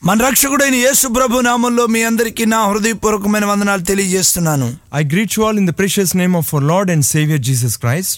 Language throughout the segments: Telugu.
మన రక్షకుడైన యేసు ప్రభు నామంలో మీ అందరికీ నా హృదయపూర్వకమైన వందనాలు తెలియజేస్తున్నాను I greet you all in the precious name of our Lord and Savior Jesus Christ.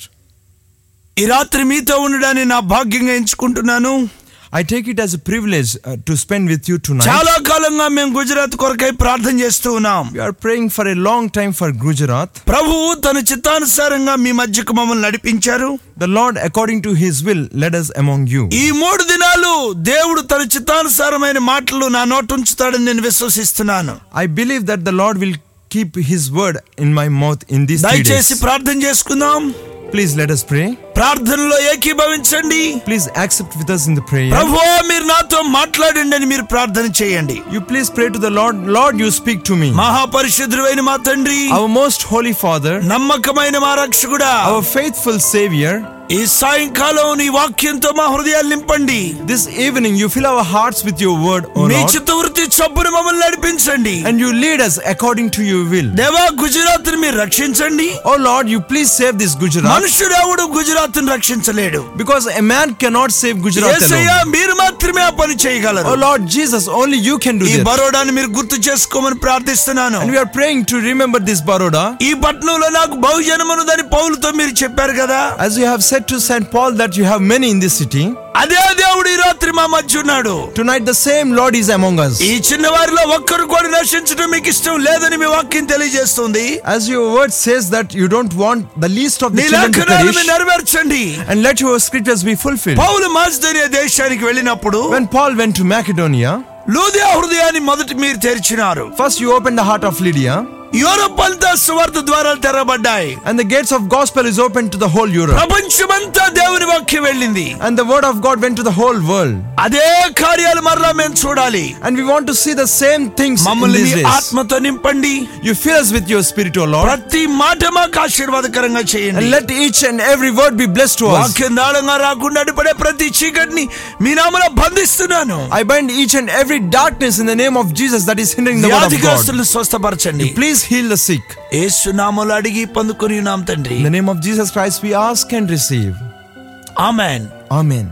ఈ రాత్రి మీతో ఉండడాన్ని నా భాగ్యంగా ఎంచుకుంటున్నాను I take it as a privilege uh, to spend with you tonight. చాలా కాలంగా మేము గుజరాత్ కొరకై ప్రార్థన చేస్తూ ఉన్నాం We are praying for a long time for Gujarat. ప్రభువు తన చిత్తానుసారంగా మీ మధ్యకు మమ్మల్ని నడిపించారు The Lord, according to His will, led us among you. ఈ మూడు దినాలు దేవుడు తన చిత్తానుసారమైన మాటలు నా నోట ఉంచుతాడని నేను విశ్వసిస్తున్నాను I believe that the Lord will keep His word in my mouth in these three దయచేసి days. ప్రార్థన చేసుకుందాం Please let us pray. ప్రార్థనలో ఏకీభవించండి Please accept with us in the prayer. ప్రభు మీరు నాతో మాట్లాడండి అని మీరు ప్రార్థన చేయండి You please pray to the Lord. Lord, you speak to me. మహాపరిశుద్ధుడైన మా తండ్రి Our most holy Father, నమ్మకమైన మా రక్షకుడా our faithful Savior, ఈ సాయంకాలం నీ వాక్యంతో మా హృదయాలు నింపండి this evening you fill our hearts with your word, O me Lord, చిత్తవృత్తి చొప్పున మమ్మల్ని నడిపించండి and you lead us according to your will. దేవా గుజరాత్ మీరు రక్షించండి Oh Lord, you please save this Gujarat మనుషుడెవడు Gujarat రక్షించలేడు because a man cannot save Gujarat Yesayya, alone. మీరు మాత్రమే ఆ పని చేయగలరు Oh Lord Jesus, only you can do ఈ that. బరోడాని మీరు గుర్తు చేసుకోమని ప్రార్థిస్తున్నాను And we are praying to remember this Baroda. ఈ పట్టణంలో నాకు బహుజనమున్నదని పౌలుతో మీరు చెప్పారు కదా As you have said to St. Paul that you have many in this city, అదే దేవుడు ఈ రాత్రి మా మధ్య ఉన్నాడు tonight the same Lord is among us. ఈ చిన్న వారిలో ఒక్కరు కూడా నశించడం మీకు ఇష్టం లేదని మీ వాక్యం తెలియజేస్తుంది As your word says that you don't want the least of the నీ children to లేఖనాలను perish, నెరవేర్చండి and let your scriptures be fulfilled. పౌలు మాస్దరియా దేశానికి వెళ్ళినప్పుడు When Paul went to Macedonia, లూదియా హృదయాన్ని మొదటి మీరు తెరిచినారు first you opened the heart of Lydia, Europe అంతా సువార్త ద్వారాలు తెరబడ్డాయి and the gates of gospel is opened to the whole Europe. ప్రపంచమంతా దేవుని వాక్యం వెళ్ళింది And the word of God went to the whole world. అదే కార్యాలు మరలా మేము చూడాలి And we want to see the same things in మమ్మల్ని these మీ days. ఆత్మతో నింపండి You fill us with your spirit, O Lord. ప్రతి మాట మాకు ఆశీర్వాదకరంగా చేయండి And let each and every word be blessed to us. వాక్యం దాళంగా రాకుండా అడ్డుపడే ప్రతి చీకటిని మీ నామలో బంధిస్తున్నాను I bind each and every darkness in the name of Jesus that is hindering the word of God. వ్యాధిగ్రస్తులను స్వస్థపరచండి Please heal the sick. యేసు నామములో అడిగి పొందుకొని ఉన్నాం తండ్రి In the name of Jesus Christ, we ask and receive. Amen Amen.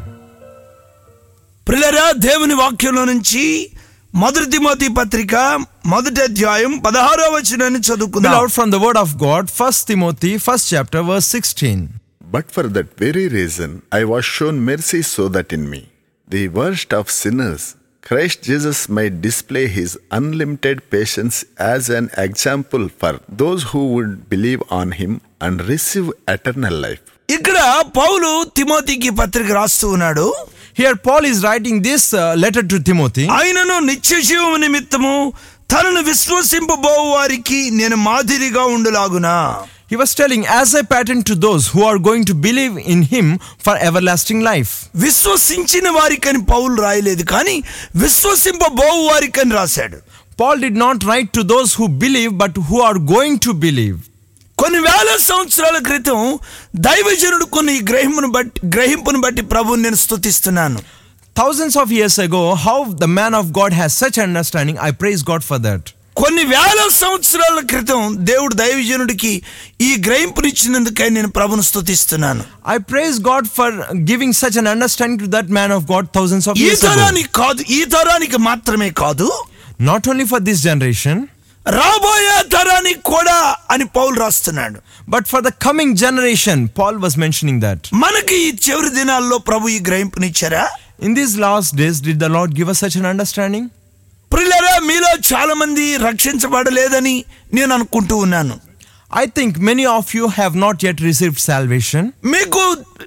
ప్రిలరా దేవుని వాక్యంలో నుంచి మొదటి తిమోతి పత్రిక మొదటి అధ్యాయం పదహారో వచనాన్ని చదువుకుందాం Beloved, from the word of God, 1 Timothy, 1st chapter, verse 16. But for that very reason I was shown mercy so that in me, the worst of sinners, Christ Jesus might display his unlimited patience as an example for those who would believe on him and receive eternal life. ఇక్కడ పౌలు తిమోతికి పత్రిక రాస్తూ ఉన్నాడు Here, Paul is writing this uh, letter to Timothy. ఆయనను నిత్య జీవము నిమిత్తము తనను విశ్వసింపబోవు వారికి నేను మాదిరిగా ఉండులాగునా He was telling, as a pattern to those who are going to believe in him for everlasting life. విశ్వసించిన వారికని పౌలు రాయలేదు కానీ విశ్వసింపబోవు వారికని రాశాడు Paul did not write to those who believe, but who are going to believe. కొన్ని వేల సంవత్సరాల క్రితం దైవజనుడు కొన్ని గ్రహింపును బట్టి గ్రహింపును బట్టి ప్రభువుని నేను స్తుతిస్తున్నాను Thousands of years ago, how the man of God has such understanding, I praise God for that. కొన్ని వేల సంవత్సరాల క్రితం దేవుడు దైవజనుడికి ఈ గ్రహింపునిచ్చినందుకై నేను ప్రభును స్తుతిస్తున్నాను I praise God for giving such an understanding to that man of God thousands of ఈ years ago. తరానికి కాదు ఈ తరానికి మాత్రమే కాదు Not only for this generation, రాబోయే తరానికి కూడా అని పౌలు రాస్తున్నాడు but for the coming generation. Paul was mentioning that. మనకి ఈ చివరి దినాల్లో ప్రభు ఈ గ్రహింపునిచ్చారా In these last days, did the Lord give us such an understanding? ప్రిల్లరా మీలో చాలా మంది రక్షించబడలేదని నేను అనుకుంటూ ఉన్నాను I think many of you have not yet received salvation. మీకు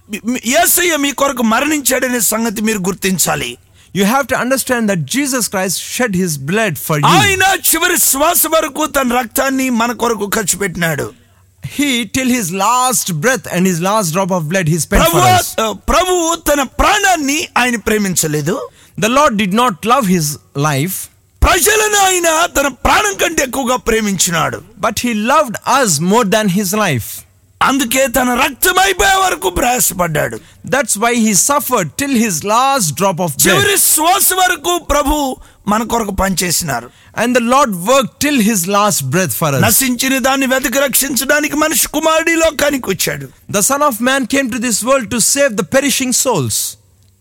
యేసయ్య మీ కొరకు మరణించాడనే సంగతి మీరు గుర్తించాలి You have to understand that Jesus Christ shed his blood for you. ఆయన చివరి శ్వాస వరకు తన రక్తాన్ని మన కొరకు ఖర్చు పెట్టినాడు He, till his last breath and his last drop of blood, he spent Prabhu for us. ప్రభువు తన ప్రాణాన్ని ఆయన ప్రేమించలేదు The Lord did not love his life, ప్రజలను ఆయన తన ప్రాణం కంటే ఎక్కువగా ప్రేమించినాడు but he loved us more than his life. అందుకే తన రక్తం అయిపోయే వరకు ప్రయాసపడ్డాడు That's why he suffered till his last drop of blood. చివరి శ్వాస వరకు ప్రభు మన కొరకు పనిచేసినారు And the Lord worked till his last breath for us. నశించిన దాన్ని వెతికి రక్షించడానికి మనిషి కుమారుడి లోకానికి వచ్చాడు The Son of Man came to this world to save the perishing souls.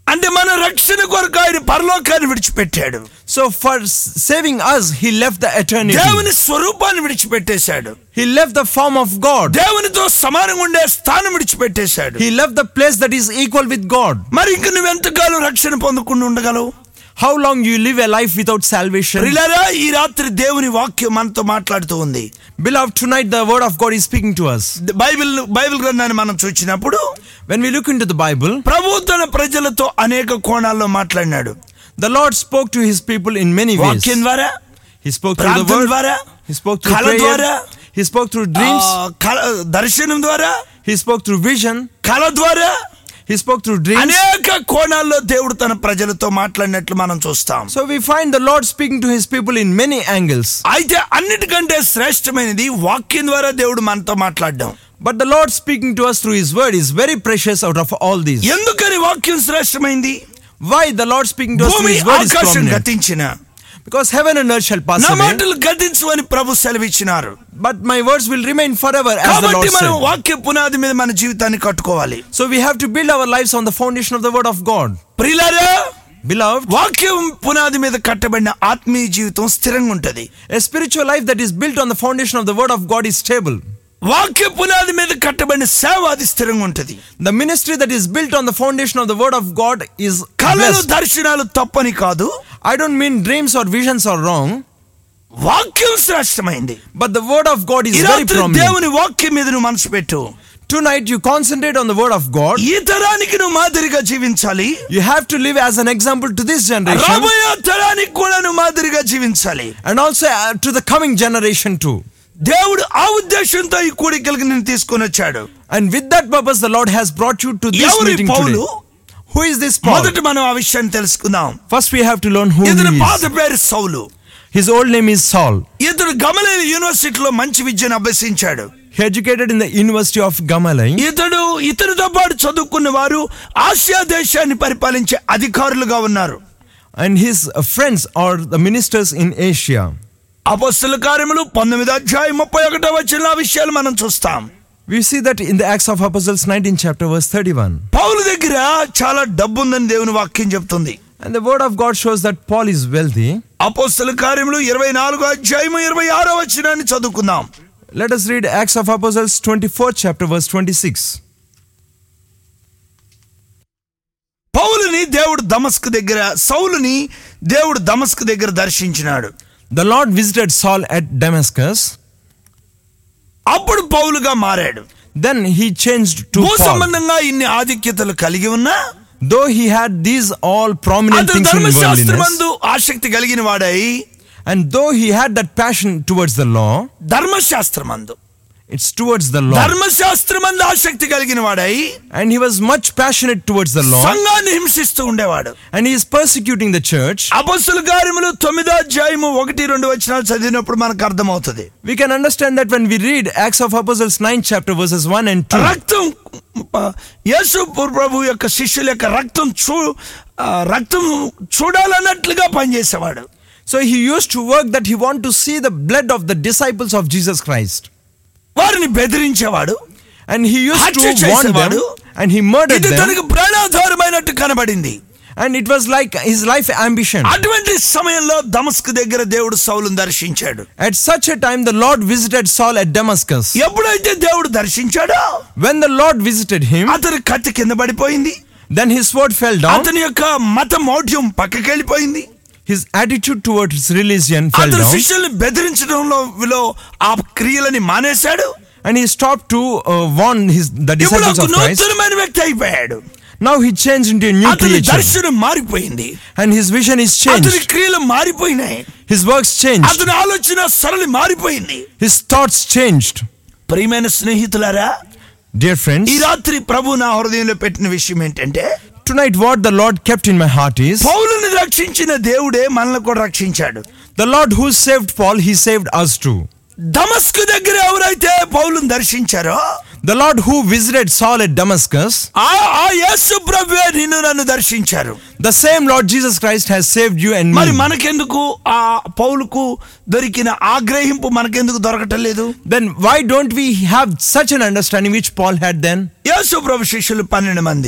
అంటే మన రక్షణ కొరకు ఆయన పరలోకాన్ని విడిచిపెట్టాడు So for s- saving us, he left the eternity. దేవుని స్వరూపాన్ని విడిచిపెట్టేశాడు He left the form of God. దేవునితో సమానంగా ఉండే స్థానం విడిచిపెట్టేశాడు He left the place that is equal with God. మరి ఇంక నువ్వెంతకాలం రక్షణ పొందకుండా ఉండగలవు How long you live a life without salvation? ప్రియులారా, ఈ రాత్రి దేవుని వాక్యం మనతో మాట్లాడుతూ ఉంది Beloved, tonight the word of God is speaking to us. Bible Bible గ్రంథాన్ని మనం చూసినప్పుడు When we look into the Bible, ప్రభు తన ప్రజలతో అనేక కోణాల్లో మాట్లాడినాడు the Lord spoke to his people in many ways. వాక్యం ద్వారా He spoke through the ప్రార్థన word, ద్వారా he spoke through కళ ద్వారా prayer, he spoke through dreams, ఆ, కళ- దర్శనం ద్వారా he spoke through vision, కళ ద్వారా he spoke through dreams. అనేక కోణాల్లో దేవుడు తన ప్రజలతో మాట్లాడినట్లు మనం చూస్తాం So we find the Lord speaking to his people in many angles. అయితే అన్నిటికంటే శ్రేష్టమైనది వాక్యం ద్వారా దేవుడు మనతో మాట్లాడడం But the Lord speaking to us through his word is very precious out of all these. ఎందుకని వాక్యం శ్రేష్టమైంది Why the Lord speaking to us through భూమి his word is ఆకాశం prominent? గతించిన Because heaven and earth shall pass నా away, మాటలు గతించు అని ప్రభు సెలవిచ్చినారు but my words will remain forever as the కాబట్టి Lord మనం said. వాక్య పునాది మీద మన జీవితాన్ని కట్టుకోవాలి So we have to build our lives on the foundation of the word of God. ప్రియులారా Beloved, వాక్యం పునాది మీద కట్టబడిన ఆత్మీయ జీవితం స్థిరంగా ఉంటది a spiritual life that is built on the foundation of the word of God is stable. వాక్య పునాది మీద కట్టబడిన సేవ అది స్థిరంగా ఉంటది The ministry that is built on the foundation of the word of God is కళలు blessed. దర్శనాలు తప్పని కాదు I don't mean dreams or visions are wrong, వాక్యం శ్రేష్టమైంది but the word of God is ఈ very రాత్రి prominent. దేవుని వాక్యం మీద నువ్వు మనసు పెట్టు Tonight you concentrate on the word of God. ఈ తరానికి నువ్వు మాదిరిగా జీవించాలి You have to live as an example to this generation రాబోయే తరానికి కూడా నువ్వు మాదిరిగా జీవించాలి and also uh, to the coming generation too. దేవుడు ఆ ఉద్దేశంతో ఈ కూడికలకు నేను తీసుకొని వచ్చాడు And with that purpose, the Lord has brought you to this ఎవరి meeting Paul today. Who is this Paul? మొదట మనం ఆ విషయాన్ని తెలుసుకుందాం First, we have to learn who ఇతని he పాత is. పేరు సౌలు His old name is Saul. ఇతడు గమలేని యూనివర్సిటీలో మంచి విద్యను అభ్యసించాడు He educated in the University of Gamalai. ఇతడు ఇతనితో పాటు చదువుకున్న వారు ఆసియా దేశాన్ని పరిపాలించే అధికారులుగా ఉన్నారు and his uh, friends are the ministers in Asia. అపస్సుల కార్యములు పంతొమ్మిది అధ్యాయం ముప్పై ఒకటో వచ్చిన ఆ విషయాలు మనం చూస్తాం We see that in the Acts of Apostles 19 chapter verse 31. పౌలు దగ్గర చాలా డబ్బు ఉందని దేవుని వాక్యం చెప్తుంది And the word of God shows that Paul is wealthy. అపోస్తల కార్యములు ఇరవై నాలుగో అధ్యాయము ఇరవై ఆరో వచ్చినాన్ని చదువుకుందాం Let us read Acts of Apostles 24 chapter verse 26. పౌలుని దేవుడు దమస్క్ దగ్గర సౌలుని దేవుడు దమస్క్ దగ్గర దర్శించినాడు The Lord visited Saul at Damascus. అప్పుడు పౌలుగా మారాడు Then he changed to భూ Paul. సంబంధంగా ఇన్ని ఆధిక్యతలు కలిగి ఉన్నా Though he had these all prominent అతను things in worldliness, ధర్మశాస్త్రమందు ఆసక్తి కలిగిన వాడై and though he had that passion towards the law, ధర్మశాస్త్రమందు it's towards the law. ధర్మశాస్త్రమందు ఆసక్తి కలిగిన వాడై And he was much passionate towards the law, సంఘాన్ని హింసిస్తూ ఉండేవాడు and he is persecuting the church. అపస్సుల కార్యములు తొమ్మిదో అధ్యాయము ఒకటి రెండు వచనాలు చదివినప్పుడు మనకు అర్థమవుతుంది We can understand that when we read Acts of Apostles 9 chapter verses 1 and 2. రక్తం ప- యేసు ప్రభు యొక్క శిష్యుల యొక్క రక్తం చూ ఆ, రక్తం చూడాలన్నట్లుగా పనిచేసేవాడు So he used to work that he want to see the blood of the disciples of Jesus Christ. వారిని బెదిరించేవాడు And he used to హత్య warn them చేసేవాడు. and he murdered ఇది them. తనకు ప్రాణాధారమైనట్టు కనబడింది And it was like his life ambition. అటువంటి సమయంలో దమస్క్ దగ్గర దేవుడు సౌలును దర్శించాడు At such a time, the Lord visited Saul at Damascus. ఎప్పుడైతే దేవుడు దర్శించాడో When the Lord visited him, అతని కత్తి కింద పడిపోయింది then his sword fell down. అతని యొక్క మత మౌఢ్యం పక్కకి వెళ్ళిపోయింది His attitude towards religion fell అతని down. శిష్యుల్ని బెదిరించడంలో విలో ఆ క్రియలని మానేశాడు And he stopped to uh, warn his, the ఇప్పుడు disciples ఒక of Christ. నూతనమైన వ్యక్తి అయిపోయాడు Now he changed into a new అతని creature. దర్శనం మారిపోయింది And his vision is అతని changed. క్రియలు మారిపోయినాయి His works changed. అతని ఆలోచన సరళి మారిపోయింది His thoughts changed. ప్రియమైన స్నేహితులారా Dear ఈ friends, రాత్రి ప్రభు నా హృదయంలో పెట్టిన విషయం ఏంటంటే tonight what the Lord kept in my heart is పౌలుని రక్షించిన దేవుడే మనల్ని కూడా రక్షించాడు the Lord who saved Paul, he saved us too. దమస్కు దగ్గర ఎవరైతే పౌలుని దర్శించారో The Lord who visited Saul at Damascus, ఆ ఆ యేసు ప్రభువే నిన్ను నన్ను దర్శించారు the same Lord Jesus Christ has saved you and మరి me. మనకెందుకు ఆ పౌలుకు దొరికిన ఆగ్రహింపు మనకెందుకు దొరకటం లేదు Then why don't we have such an understanding which Paul had then? యేసు ప్రభు శిష్యులు పన్నెండు మంది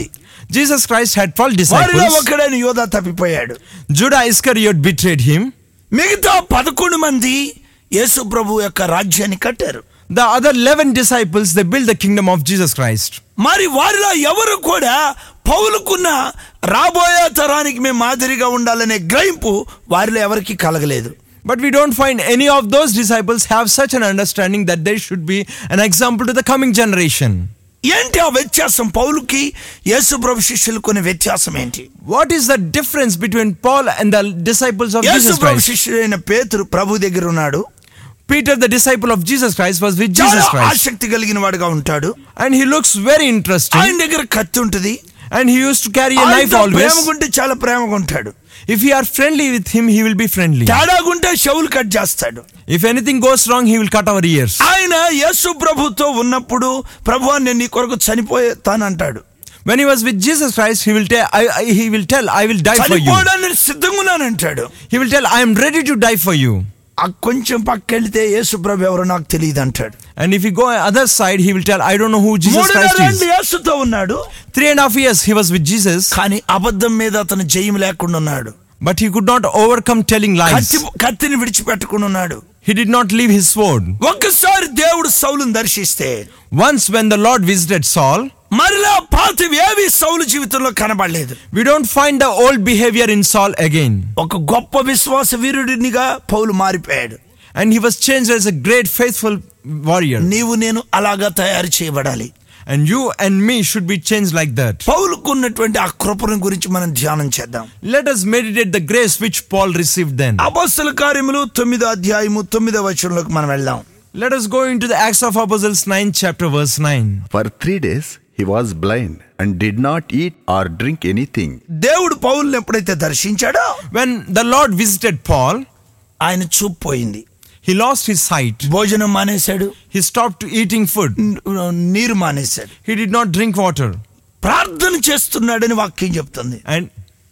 Jesus Christ had 12 వారిలో disciples. ఒకడైన యోధా తప్పిపోయాడు Judah Iscariot betrayed him. మిగతా పదకొండు మంది యేసు ప్రభు యొక్క రాజ్యాన్ని కట్టారు The other 11 disciples, they built the kingdom of Jesus Christ. మరి వారిలో ఎవరు కూడా పౌలుకున్న రాబోయే తరానికి మేము మాదిరిగా ఉండాలనే గ్రహింపు వారిలో ఎవరికి కలగలేదు But we don't find any of those disciples have such an understanding that they should be an example to the coming generation. ఏంటి ఆ వ్యత్యాసం పౌలుకి యేసు ప్రభు శిష్యులు కొన్ని వ్యత్యాసం ఏంటి What is the difference between Paul and the disciples of Yesu Jesus Prabhu Christ? శిష్యుడైన పేతురు ప్రభు దగ్గర ఉన్నాడు Peter, the disciple of Jesus Christ, was with చాలా Jesus Christ. ఆసక్తి కలిగిన వాడుగా ఉంటాడు And he looks very interesting. ఆయన దగ్గర కత్తి ఉంటుంది And he used to carry a knife ఆయనతో always. ప్రేమగుంటే చాలా ప్రేమగా ఉంటాడు If you are friendly with him, he will be friendly. తేడాగుంటే చెవులు కట్ చేస్తాడు If anything goes wrong, he will cut our ears. ఆయన యేసు ప్రభుతో ఉన్నప్పుడు ప్రభు నేను నీ కొరకు చనిపోతానంటాడు When he was with Jesus Christ, he will tell, I, I- he will tell, I will die for you. చనిపోవడానికి సిద్ధంగా ఉన్నానంటాడు He will tell, I am ready to die for you. ఆ కొంచెం పక్కెళ్తే యేసు ప్రభు ఎవరో నాకు తెలియదు అంటాడు And if you go other side, he will tell, I don't know who Jesus మూడున్నర Christ రెండు is. యేసుతో ఉన్నాడు Three and a half years he was with Jesus, కానీ అబద్ధం మీద అతను జయం లేకుండా ఉన్నాడు but he could not overcome telling lies. కత్తి కత్తిని విడిచిపెట్టకుండా ఉన్నాడు He did not leave his sword. ఒక్కసారి దేవుడు సౌలుని దర్శిస్తే Once when the Lord visited Saul, మరలా పాతవి ఏవి సౌలు జీవితంలో కనబడలేదు we don't find the old behavior in Saul again. ఒక గొప్ప విశ్వాస వీరుడినిగా పౌలు మారిపోయాడు And he was changed as a great faithful warrior. నీవు నేను అలాగా తయారు చేయబడాలి And you and me should be changed like that. పౌలుకు ఉన్నటువంటి ఆ కృపను గురించి మనం ధ్యానం చేద్దాం Let us meditate the grace which Paul received then. అపస్తుల కార్యములు తొమ్మిదో అధ్యాయము తొమ్మిదో వచనంలోకి మనం వెళ్దాం Let us go into the Acts of Apostles 9 chapter verse 9. For three days he was blind and did not eat or drink anything. దేవుడు పౌలుని ఎప్పుడైతే దర్శించాడో When the Lord visited Paul, ఆయన చూపు పోయింది he lost his sight. భోజనం మానేశాడు He stopped eating food. న- నీరు మానేశాడు He did not drink water. ప్రార్థన చేస్తున్నాడని వాక్యం చెప్తుంది And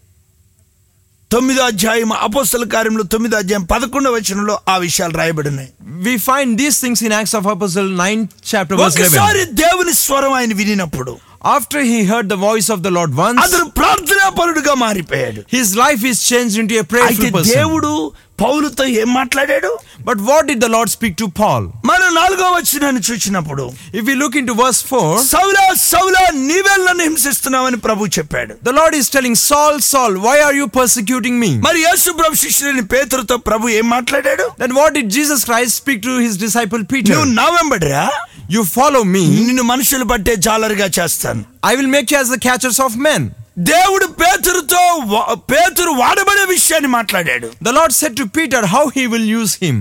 తొమ్మిదో అధ్యాయం అపోస్తల కార్యంలో తొమ్మిదో అధ్యాయం పదకొండవ వచనంలో ఆ విషయాలు రాయబడి ఉన్నాయి we find these things in Acts of Apostles 9 chapter verse 11. ఒకసారి దేవుని స్వరం ఆయన వినినప్పుడు After he heard the voice of the Lord once, అతను ప్రార్థనాపరుడుగా మారిపోయాడు his life is changed into a అయితే prayerful person. దేవుడు పౌలుతో ఏం మాట్లాడాడు But what did the Lord speak to Paul? మనం నాలుగో వచ్చినాన్ని చూసినప్పుడు If we look into verse 4, సౌలా సౌలా నీవెల్ నన్ను హింసిస్తున్నావని ప్రభు చెప్పాడు the Lord is telling Saul, Saul, why are you persecuting me? మరి యేసు ప్రభు శిష్యుని పేతురుతో ప్రభు ఏం మాట్లాడాడు Then what did Jesus Christ speak to his disciple Peter? నువ్వు నా వెంబడిరా You follow me, నిన్ను మనుషులు పట్టే జాలరుగా చేస్తాను I will make you as the catchers of men. దేవుడు పేతురుతో వా- పేతురు వాడబడే విషయాన్ని మాట్లాడాడు The Lord said to Peter how he will use him.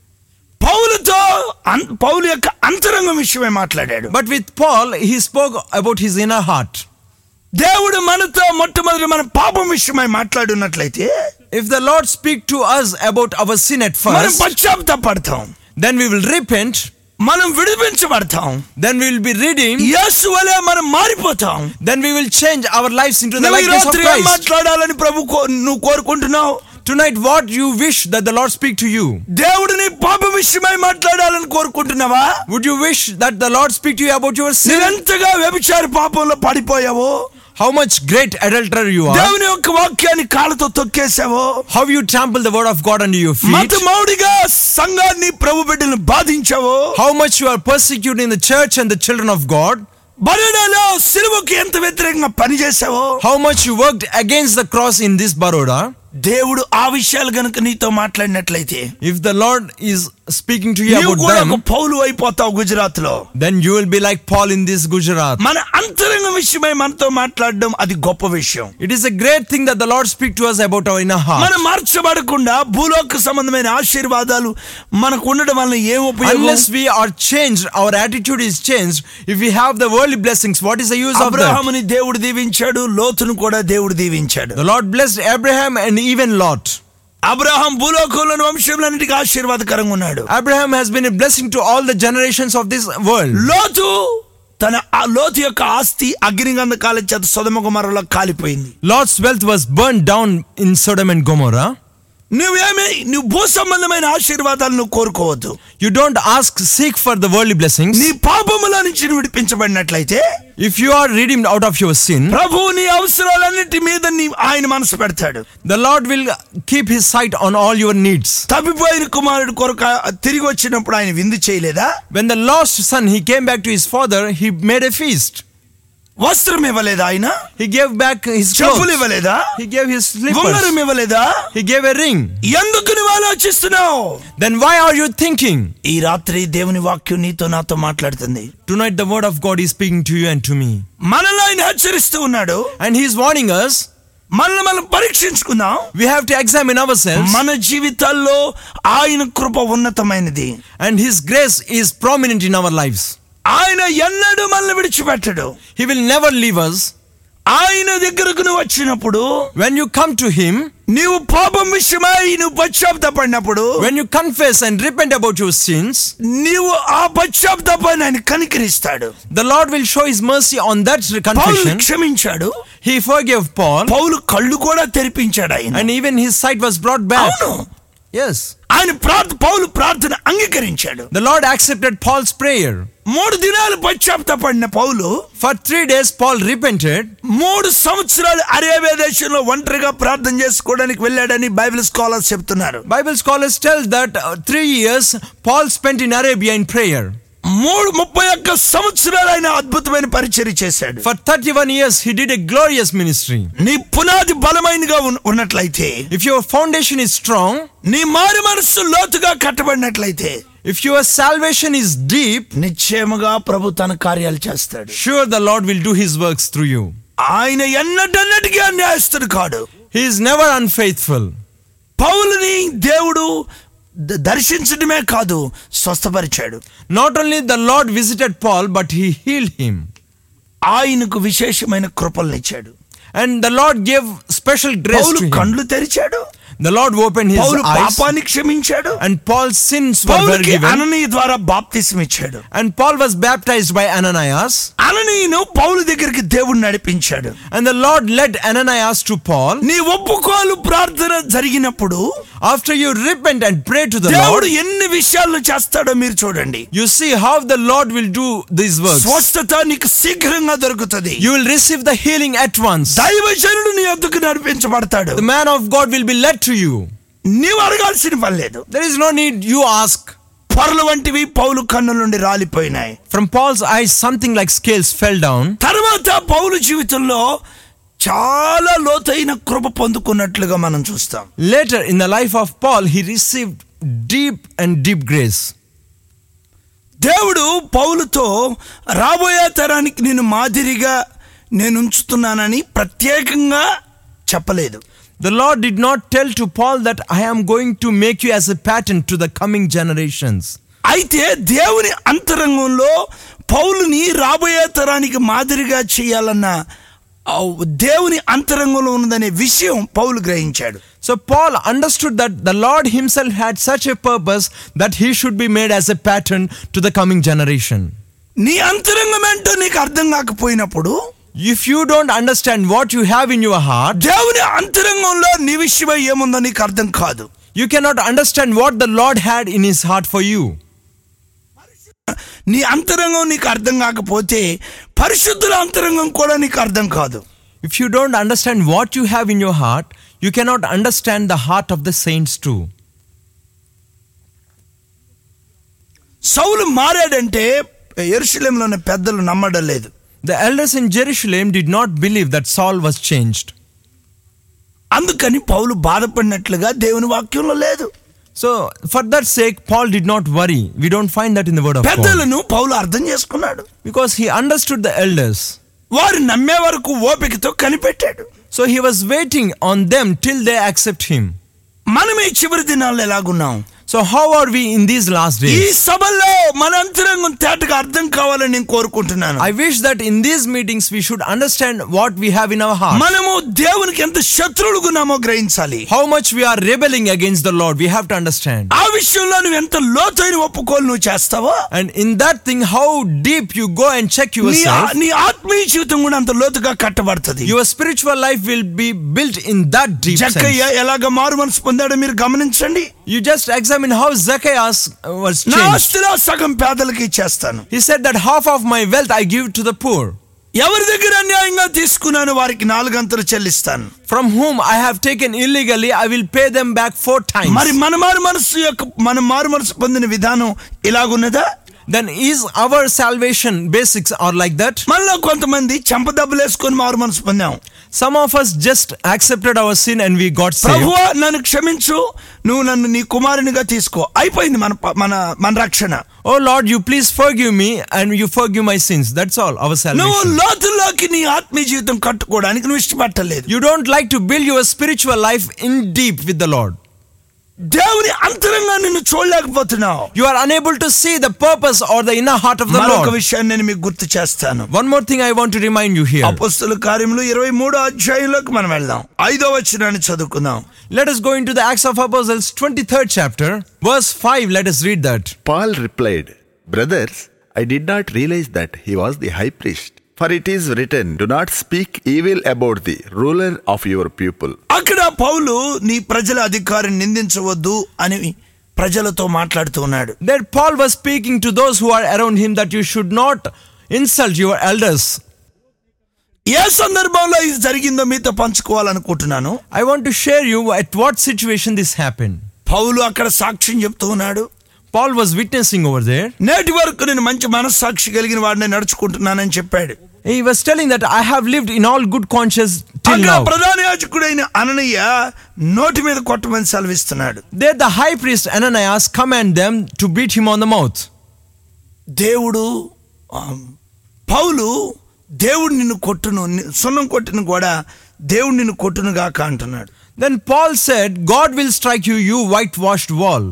పౌలుతో అన్- పౌలు యొక్క అంతరంగం విషయమే మాట్లాడాడు But with Paul, he spoke about his inner heart. దేవుడు మనతో మొట్టమొదటి మన పాపం విషయమై మాట్లాడున్నట్లయితే If the Lord speak to us about our sin at మనం first, పశ్చాత్తాపడతాం then we will repent, మనం విడిపించబడతాం then we will be redeemed, యేసు వలె మనం మారిపోతాం then we will change our lives into the నువ్వు ఈ likeness of రాత్రి ఏం Christ. మాట్లాడాలని ప్రభు కో- నువ్వు కోరుకుంటున్నావు Tonight, what you wish that the Lord speak to you? దేవుడు నీ పాప విషయమై మాట్లాడాలని కోరుకుంటున్నావా Would you wish that the Lord speak to you about your sin? నువ్వెంతగా వ్యభిచార పాపంలో పడిపోయావో How much great adulterer you are? దేవుని యొక్క వాక్యాన్ని కాళ్ళతో తొక్కేసావో How you trample the word of God under your feet? మత మౌడిగా సంఘాన్ని ప్రభు బిడ్డలను బాధించావో How much you are persecuting the church and the children of God? బరుడలో సిలువకి ఎంత వ్యతిరేకంగా పనిచేసావో How much you worked against the cross in this Baroda? దేవుడు ఆ విషయాలు గనుక నీతో మాట్లాడినట్లయితే If the Lord is speaking to you నీవు about కూడా ఒక them, పౌలు అయిపోతావు గుజరాత్ లో then you will be like Paul in this Gujarat. మన అంతరంగ విషయమై మనతో మాట్లాడడం అది గొప్ప విషయం It is a great thing that the Lord speak to us about our inner heart. మనం మార్చబడకుండా భూలోక సంబంధమైన ఆశీర్వాదాలు మనకు ఉండడం వలన ఏం ఉపయోగం Unless we are changed, our attitude is changed. If we have the worldly blessings, what is the use of that? అబ్రహాముని దేవుడు దీవించాడు లోతును కూడా దేవుడు దీవించాడు The Lord blessed Abraham and even Lot. Abraham భూలోకంలోని వంశములన్నిటికీ ఆశీర్వాదకరంగా ఉన్నాడు Abraham has been a blessing to all the generations of this world. లోతు తన ఆ లోతు యొక్క ఆస్తి అగ్నిగంధకాల చేత సొదమ కుమారులో కాలిపోయింది Lot's wealth was burned down in Sodom and Gomorrah. నువ్వేమి నువ్వు భూ సంబంధమైన ఆశీర్వాదాలు నువ్వు కోరుకోవద్దు You don't ask, seek for the worldly blessings. నీ పాపముల నుంచి నువ్వు విడిపించబడినట్లయితే If you are redeemed out of your sin, ప్రభు నీ అవసరాలన్నిటి మీద నీ ఆయన మనసు పెడతాడు the Lord will keep his sight on all your needs. తప్పిపోయిన కుమారుడు కొరకు తిరిగి వచ్చినప్పుడు ఆయన విందు చేయలేదా When the lost son he came back to his father, he made a feast. వస్త్రం ఇవ్వలేదా ఆయన He gave back his చెప్పులు clothes. ఇవ్వలేదా He gave his ఉంగరం slippers. ఇవ్వలేదా He gave a ring. ఎందుకు నువ్వు ఆలోచిస్తున్నావు Then why are you thinking? ఈ రాత్రి దేవుని వాక్యం నీతో నాతో మాట్లాడుతుంది Tonight the word of God is speaking to you and to me. మనల్ని ఆయన హెచ్చరిస్తూ ఉన్నాడు And he is warning us. మనల్ని మనం పరీక్షించుకుందాం We have to examine ourselves. మన జీవితాల్లో ఆయన కృప ఉన్నతమైనది And his grace is prominent in our lives. ఆయన ఎన్నడూ మనల్ని విడిచిపెట్టడు He will never leave us. ఆయన దగ్గరకు నువ్వు వచ్చినప్పుడు When you come to him, నీవు పాపం విషయమై నువ్వు పశ్చాత్తాపడినప్పుడు when you confess and repent about your sins, నీవు ఆ పశ్చాత్తాపాన్ని ఆయన కనికరిస్తాడు the Lord will show his mercy on that Paul confession. క్షమించాడు He forgave Paul పౌలు కళ్ళు కూడా తెరిపించాడు ఆయన and even his sight was brought back. అవును Yes. ఆయన ప్రార్థ పౌలు ప్రార్థన అంగీకరించాడు The Lord accepted Paul's prayer. మూడు దినాలు పశ్చాత్తాపడిన పౌలు For three days, Paul repented. మూడు సంవత్సరాలు అరేబియా దేశంలో ఒంటరిగా ప్రార్థన చేసుకోవడానికి వెళ్ళాడని బైబిల్ స్కాలర్స్ చెప్తున్నారు Bible scholars tell that uh, three years Paul spent in Arabia in prayer. మూడు ముప్పై ఒక్క సంవత్సరాలు ఆయన అద్భుతమైన పరిచర్య చేశాడు For 31 years, he did a glorious ministry. నీ పునాది బలమైనగా ఉన్న- ఉన్నట్లయితే If your foundation is strong, నీ మారు మనస్సు లోతుగా కట్టబడినట్లయితే if your salvation is deep, నిశ్చయముగా ప్రభు తన కార్యాలు చేస్తాడు sure the Lord will do his works through you. ఆయన ఎన్నటన్నటికీ అన్యాయస్తుడు కాడు He is never unfaithful. పౌలుని దేవుడు ద- దర్శించడమే కాదు స్వస్థపరిచాడు Not only the Lord visited Paul, but he healed him. ఆయనకు విశేషమైన కృపలనిచ్చాడు And the Lord gave special grace Paul to him. కండ్లు తెరిచాడు The Lord opened his Paul eyes పాపాన్ని క్షమించాడు and Paul's sins were పౌలుకి forgiven. అననీయ ద్వారా బాప్తిసం ఇచ్చాడు And Paul was baptized by Ananias. అననీయును పౌలు దగ్గరికి దేవుడు నడిపించాడు And the Lord led Ananias to Paul. నీ ఒప్పుకోలు ప్రార్థన జరిగినప్పుడు After you repent and pray to the దేవుడు Lord, ఎన్ని విషయాలు చేస్తాడో మీరు చూడండి you see how the Lord will do these works. స్వస్థత నీకు శీఘ్రంగా దొరుకుతుంది You will receive the healing at once. దైవజనుడు నీ వద్దకు నడిపించబడతాడు The man of God will be led to you. నీవు అడగాల్సిన పని లేదు There is no need you ask. పొరలు వంటివి పౌలు కన్నుల నుండి రాలిపోయినాయి From Paul's eyes, something like scales fell down. తర్వాత పౌలు జీవితంలో చాలా లోతైన కృప పొందుకున్నట్లుగా మనం చూస్తాం Later in the life of Paul, he received deep and deep grace. దేవుడు పౌలుతో రాబోయే తరానికి నేను మాదిరిగా నేను ఉంచుతున్నానని ప్రత్యేకంగా చెప్పలేదు The Lord did not tell to Paul that I am going to make you as a pattern to the coming generations. అయితే దేవుని అంతరంగంలో పౌలుని రాబోయే తరానికి మాదిరిగా చేయాలన్న ఆ దేవుని అంతరంగంలో ఉన్నదనే విషయం పౌలు గ్రహించాడు So Paul understood that the Lord himself had such a purpose that he should be made as a pattern to the coming generation. నీ అంతరంగం ఏంటో నీకు అర్థం కాకపోయినప్పుడు If you don't understand what you have in your heart, దేవుని అంతరంగంలో నీ విషయమై ఏముందో నీకు అర్థం కాదు you cannot understand what the Lord had in his heart for you. నీ అంతరంగం నీకు అర్థం కాకపోతే పరిశుద్ధుల అంతరంగం కూడా నీకు అర్థం కాదు If you don't understand what you have in your heart, you cannot understand the heart of the saints too. సౌలు మారాడంటే ఎరుశలేంలో ఉన్న పెద్దలు నమ్మడం లేదు The elders in Jerusalem did not believe that Saul was changed. అందుకని పౌలు బాధపడినట్లుగా దేవుని వాక్యంలో లేదు So, for that sake, Paul did not worry. We don't find that in the word of God. పెద్దలను పౌలు అర్థం చేసుకున్నాడు Because he understood the elders. వారు నమ్మే వరకు ఓపికతో కనిపెట్టాడు So he was waiting on them till they accept him. మనం ఈ చివరి దినాల్లో ఎలాగున్నాం So, how are we in these last ఈ days? సభల్లో మన అంతరంగం తేటగా అర్థం కావాలని నేను కోరుకుంటున్నాను I wish that in these meetings we should understand what we have in our heart. మనము దేవునికి ఎంత శత్రువులుగున్నామో గ్రహించాలి How much we are rebelling against the Lord, we have to understand. ఆ విషయంలో నువ్వు ఎంత లోతైన ఒప్పుకోలు నువ్వు చేస్తావో And in that thing, how deep you go and check నీ yourself, నీ ఆత్మీయ జీవితం కూడా అంత లోతుగా కట్టబడుతుంది your spiritual life will be built in that deep sense. జక్కయ్య ఎలాగ మారు మనసు పొందాడు పొందాడో మీరు గమనించండి You just examine how Zacchaeus uh, was నా changed. ఆస్తిలో సగం పేదలకి ఇచ్చేస్తాను He said that half of my wealth I give to the poor. ఎవరి దగ్గర అన్యాయంగా తీసుకున్నాను వారికి నాలుగంతలు చెల్లిస్తాను From whom I have taken illegally, I will pay them back four times. మరి మన మారు మనసు యొక్క మన మారు మనసు పొందిన విధానం ఇలాగున్నదా Then is our salvation basics are like that? మనలో కొంతమంది చెంప దెబ్బలేసుకొని మారు మనసు పొందాం Some of us just accepted our sin and we got saved. ప్రభువా నన్ను క్షమించు నువ్వు నన్ను నీ కుమారునిగా తీసుకో అయిపోయింది మన ప- మన మన రక్షణ Oh Lord, you please forgive me and you forgive my sins. That's all, our నువ్వు salvation. లోతుల్లోకి నీ ఆత్మీయ జీవితం కట్టుకోవడానికి నువ్వు ఇష్టపట్టలేదు You don't like to build your spiritual life in deep with the Lord. దేవుని అంతరంగా నిన్ను చూడలేకపోతున్నావు You are unable to see the purpose or the inner heart of the మరొక Lord. విషయాన్ని నేను మీకు గుర్తు చేస్తాను One more thing I want to remind you here. అపస్తుల కార్యములు ఇరవై మూడో అధ్యాయంలోకి మనం వెళ్దాం ఐదో వచనాన్ని చదువుకుందాం Let us go into the Acts of Apostles 23rd chapter, verse 5. Let us read that. Paul replied, Brothers, I did not realize that he was the high priest. For it is written, Do not speak evil about the ruler of your people. అక్కడ పౌలు నీ ప్రజల అధికారిని నిందించవద్దు అని ప్రజలతో మాట్లాడుతూ ఉన్నాడు There Paul was speaking to those who are around him that you should not insult your elders. ఏ సందర్భంలో ఇది జరిగిందో మీతో పంచుకోవాలనుకుంటున్నాను I want to share you at what situation this happened. పౌలు అక్కడ సాక్ష్యం చెప్తూ ఉన్నాడు Paul was witnessing over there. నేటి వరకు నేను మంచి మనస్సాక్షి కలిగిన వాడిని నడుచుకుంటున్నానని చెప్పాడు He was telling that I have lived in all good conscience till అక్కడ now. ప్రధాన యాజకుడైన అననయ్య నోటి మీద కొట్టమని సెలవిస్తున్నాడు There the high priest Ananias command them to beat him on the mouth. దేవుడు ఆ, పౌలు దేవుడు నిన్ను కొట్టును ని- సున్నం కొట్టిన కూడా దేవుడు నిన్ను కొట్టును గాక అంటున్నాడు Then Paul said, God will strike you, you whitewashed wall.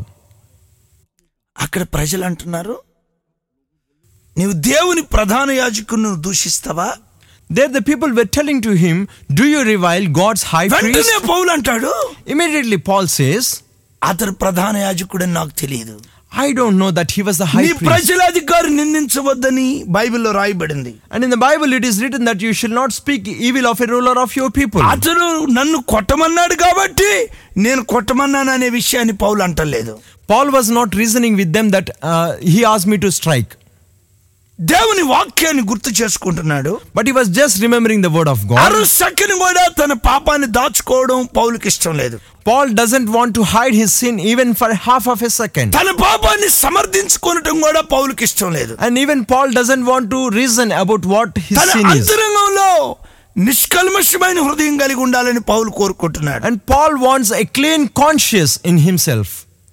అక్కడ ప్రజలు అంటున్నారు నీవు దేవుని ప్రధాన యాజకుని దూషిస్తావా There the people were telling to him, Do you revile God's high priest? వెంటనే పౌలు అంటాడు Immediately Paul says, అతడు ప్రధాన యాజకుడని నాకు తెలియదు I don't know that he was the నీ high priest. ప్రజల అధికారి నిందించవద్దని బైబిల్లో రాయబడింది And in the Bible it is written that you shall not speak evil of a ruler of your people. అతడు నన్ను కొట్టమన్నాడు కాబట్టి నేను కొట్టమన్నాను అనే విషయాన్ని పౌలు అంటలేదు Paul was not reasoning with them that uh, he asked me to strike. దేవుని వాక్యాన్ని గుర్తు చేసుకుంటున్నాడు But he was just remembering the word of God. అరు సెకండ్ కూడా తన పాపాన్ని దాచుకోవడం పౌలుకి ఇష్టం లేదు Paul doesn't want to hide his sin even for half of a second. తన పాపాన్ని సమర్థించుకోవటం కూడా పౌలుకి ఇష్టం లేదు And even Paul doesn't want to reason about what his తన sin is. అంతరంగంలో నిష్కల్మషమైన హృదయం కలిగి ఉండాలని పౌలు కోరుకుంటున్నాడు And Paul wants a clean conscience in himself.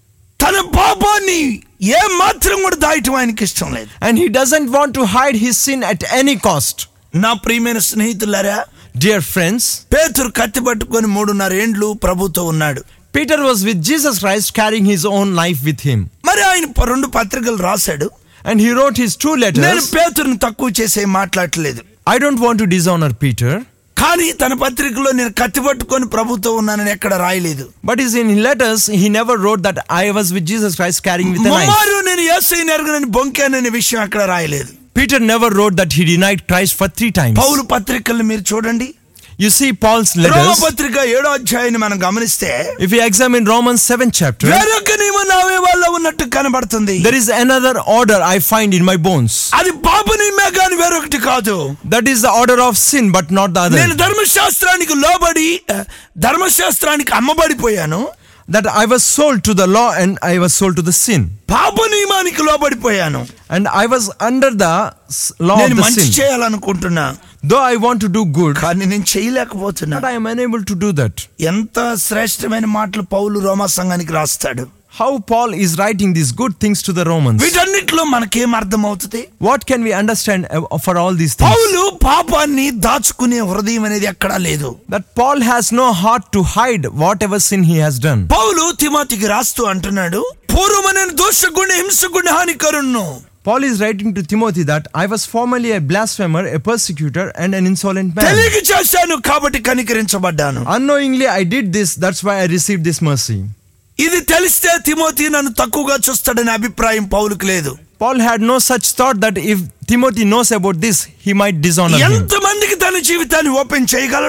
తన పాపాన్ని ఏ మాత్రం కూడా దాయటం ఆయనకి ఇష్టం లేదు And he doesn't want to hide his sin at any cost. నా ప్రియమైన స్నేహితులారా Dear friends, పేతురు కత్తి పట్టుకొని మూడున్నర ఏండ్లు ప్రభుతో ఉన్నాడు Peter was with Jesus Christ carrying his own life with him. మరి ఆయన ప- రెండు పత్రికలు రాశాడు And he wrote his two నేను letters. పేతురుని తక్కువ చేసే మాట్లాడలేదు I don't want to dishonor Peter, కానీ తన పత్రికలో నేను కత్తి పట్టుకొని ప్రభుతో ఉన్నానని ఎక్కడ రాయలేదు but is in letters he never wrote that I was with Jesus Christ carrying with a knife. ముమ్మారు నేను ఏసై నెరగనని బొంకాననే విషయం అక్కడ రాయలేదు Peter never wrote that he denied Christ for three times. పౌలు పత్రికల్ని మీరు చూడండి You see Paul's రోమ letters. పత్రిక ఏడో అధ్యాయాన్ని మనం గమనిస్తే If you examine Romans 7th chapter, వేరొక నియమం నా అవయవాల్లో ఉన్నట్టు కనబడుతుంది there is another order I find in my bones. అది పాప నియమే కానీ వేరొకటి కాదు That is the order of sin, but not the నేను other. ధర్మశాస్త్రానికి లోబడి ఆ, ధర్మశాస్త్రానికి అమ్మబడిపోయాను That I was sold to the law and I was sold to the sin. పాప నియమానికి లోబడిపోయాను And I was under the s- law of నేను the మంచి sin. చేయాలనుకుంటున్నా Though I want to do good, కానీ నేను చేయలేకపోతున్నా but I am unable to do that. ఎంత శ్రేష్టమైన మాటలు పౌలు రోమా సంఘానికి రాస్తాడు How Paul is writing these good things to the Romans. వీటన్నిటిలో మనకేం అర్థం అవుతుంది What can we understand uh, for all these things? పౌలు పాపాన్ని దాచుకునే హృదయం అనేది ఎక్కడా లేదు That Paul has no heart to hide whatever sin he has done. పౌలు తిమోతికి రాస్తూ అంటున్నాడు పూర్వము నేను దోషగుణ్ణి హింసగుణ్ణి హానికరుణ్ణు Paul is writing to Timothy that I was formerly a blasphemer, a persecutor, and an insolent man. తెలియక చేశాను కాబట్టి కనికరించబడ్డాను Unknowingly, I did this, that's why I received this mercy. ఇది తెలిస్తే తిమోతి నన్ను తక్కువగా చూస్తాడనే అభిప్రాయం పౌలుకు లేదు Paul had no such thought that if Timothy knows about this, he might dishonor him. ఎంతమందికి తన జీవితాన్ని ఓపెన్ చేయగలడో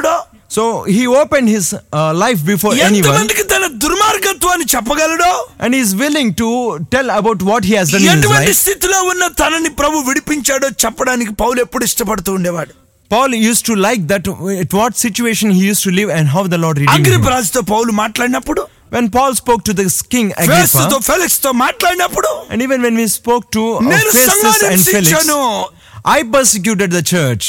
So he opened his uh, life before anyone ఎంతమందికి తన దుర్మార్గత్వాన్ని చెప్పగలడో and he is willing to tell about what he has done in his ఎటువంటి life. స్థితిలో ఉన్న తనని ప్రభు విడిపించాడో చెప్పడానికి పౌలు ఎప్పుడు ఇష్టపడుతూ ఉండేవాడు Paul used to like that at what situation he used to live and how the Lord redeemed him. అగ్రిపరాజుతో పౌలు మాట్లాడినప్పుడు When Paul spoke to the king ఫేస్తుతో Agrippa, ఫెలిక్స్ తో మాట్లాడినప్పుడు and even when we spoke to uh, నేను Festus సంఘాన్ని and Felix, హింసించాను I persecuted the church.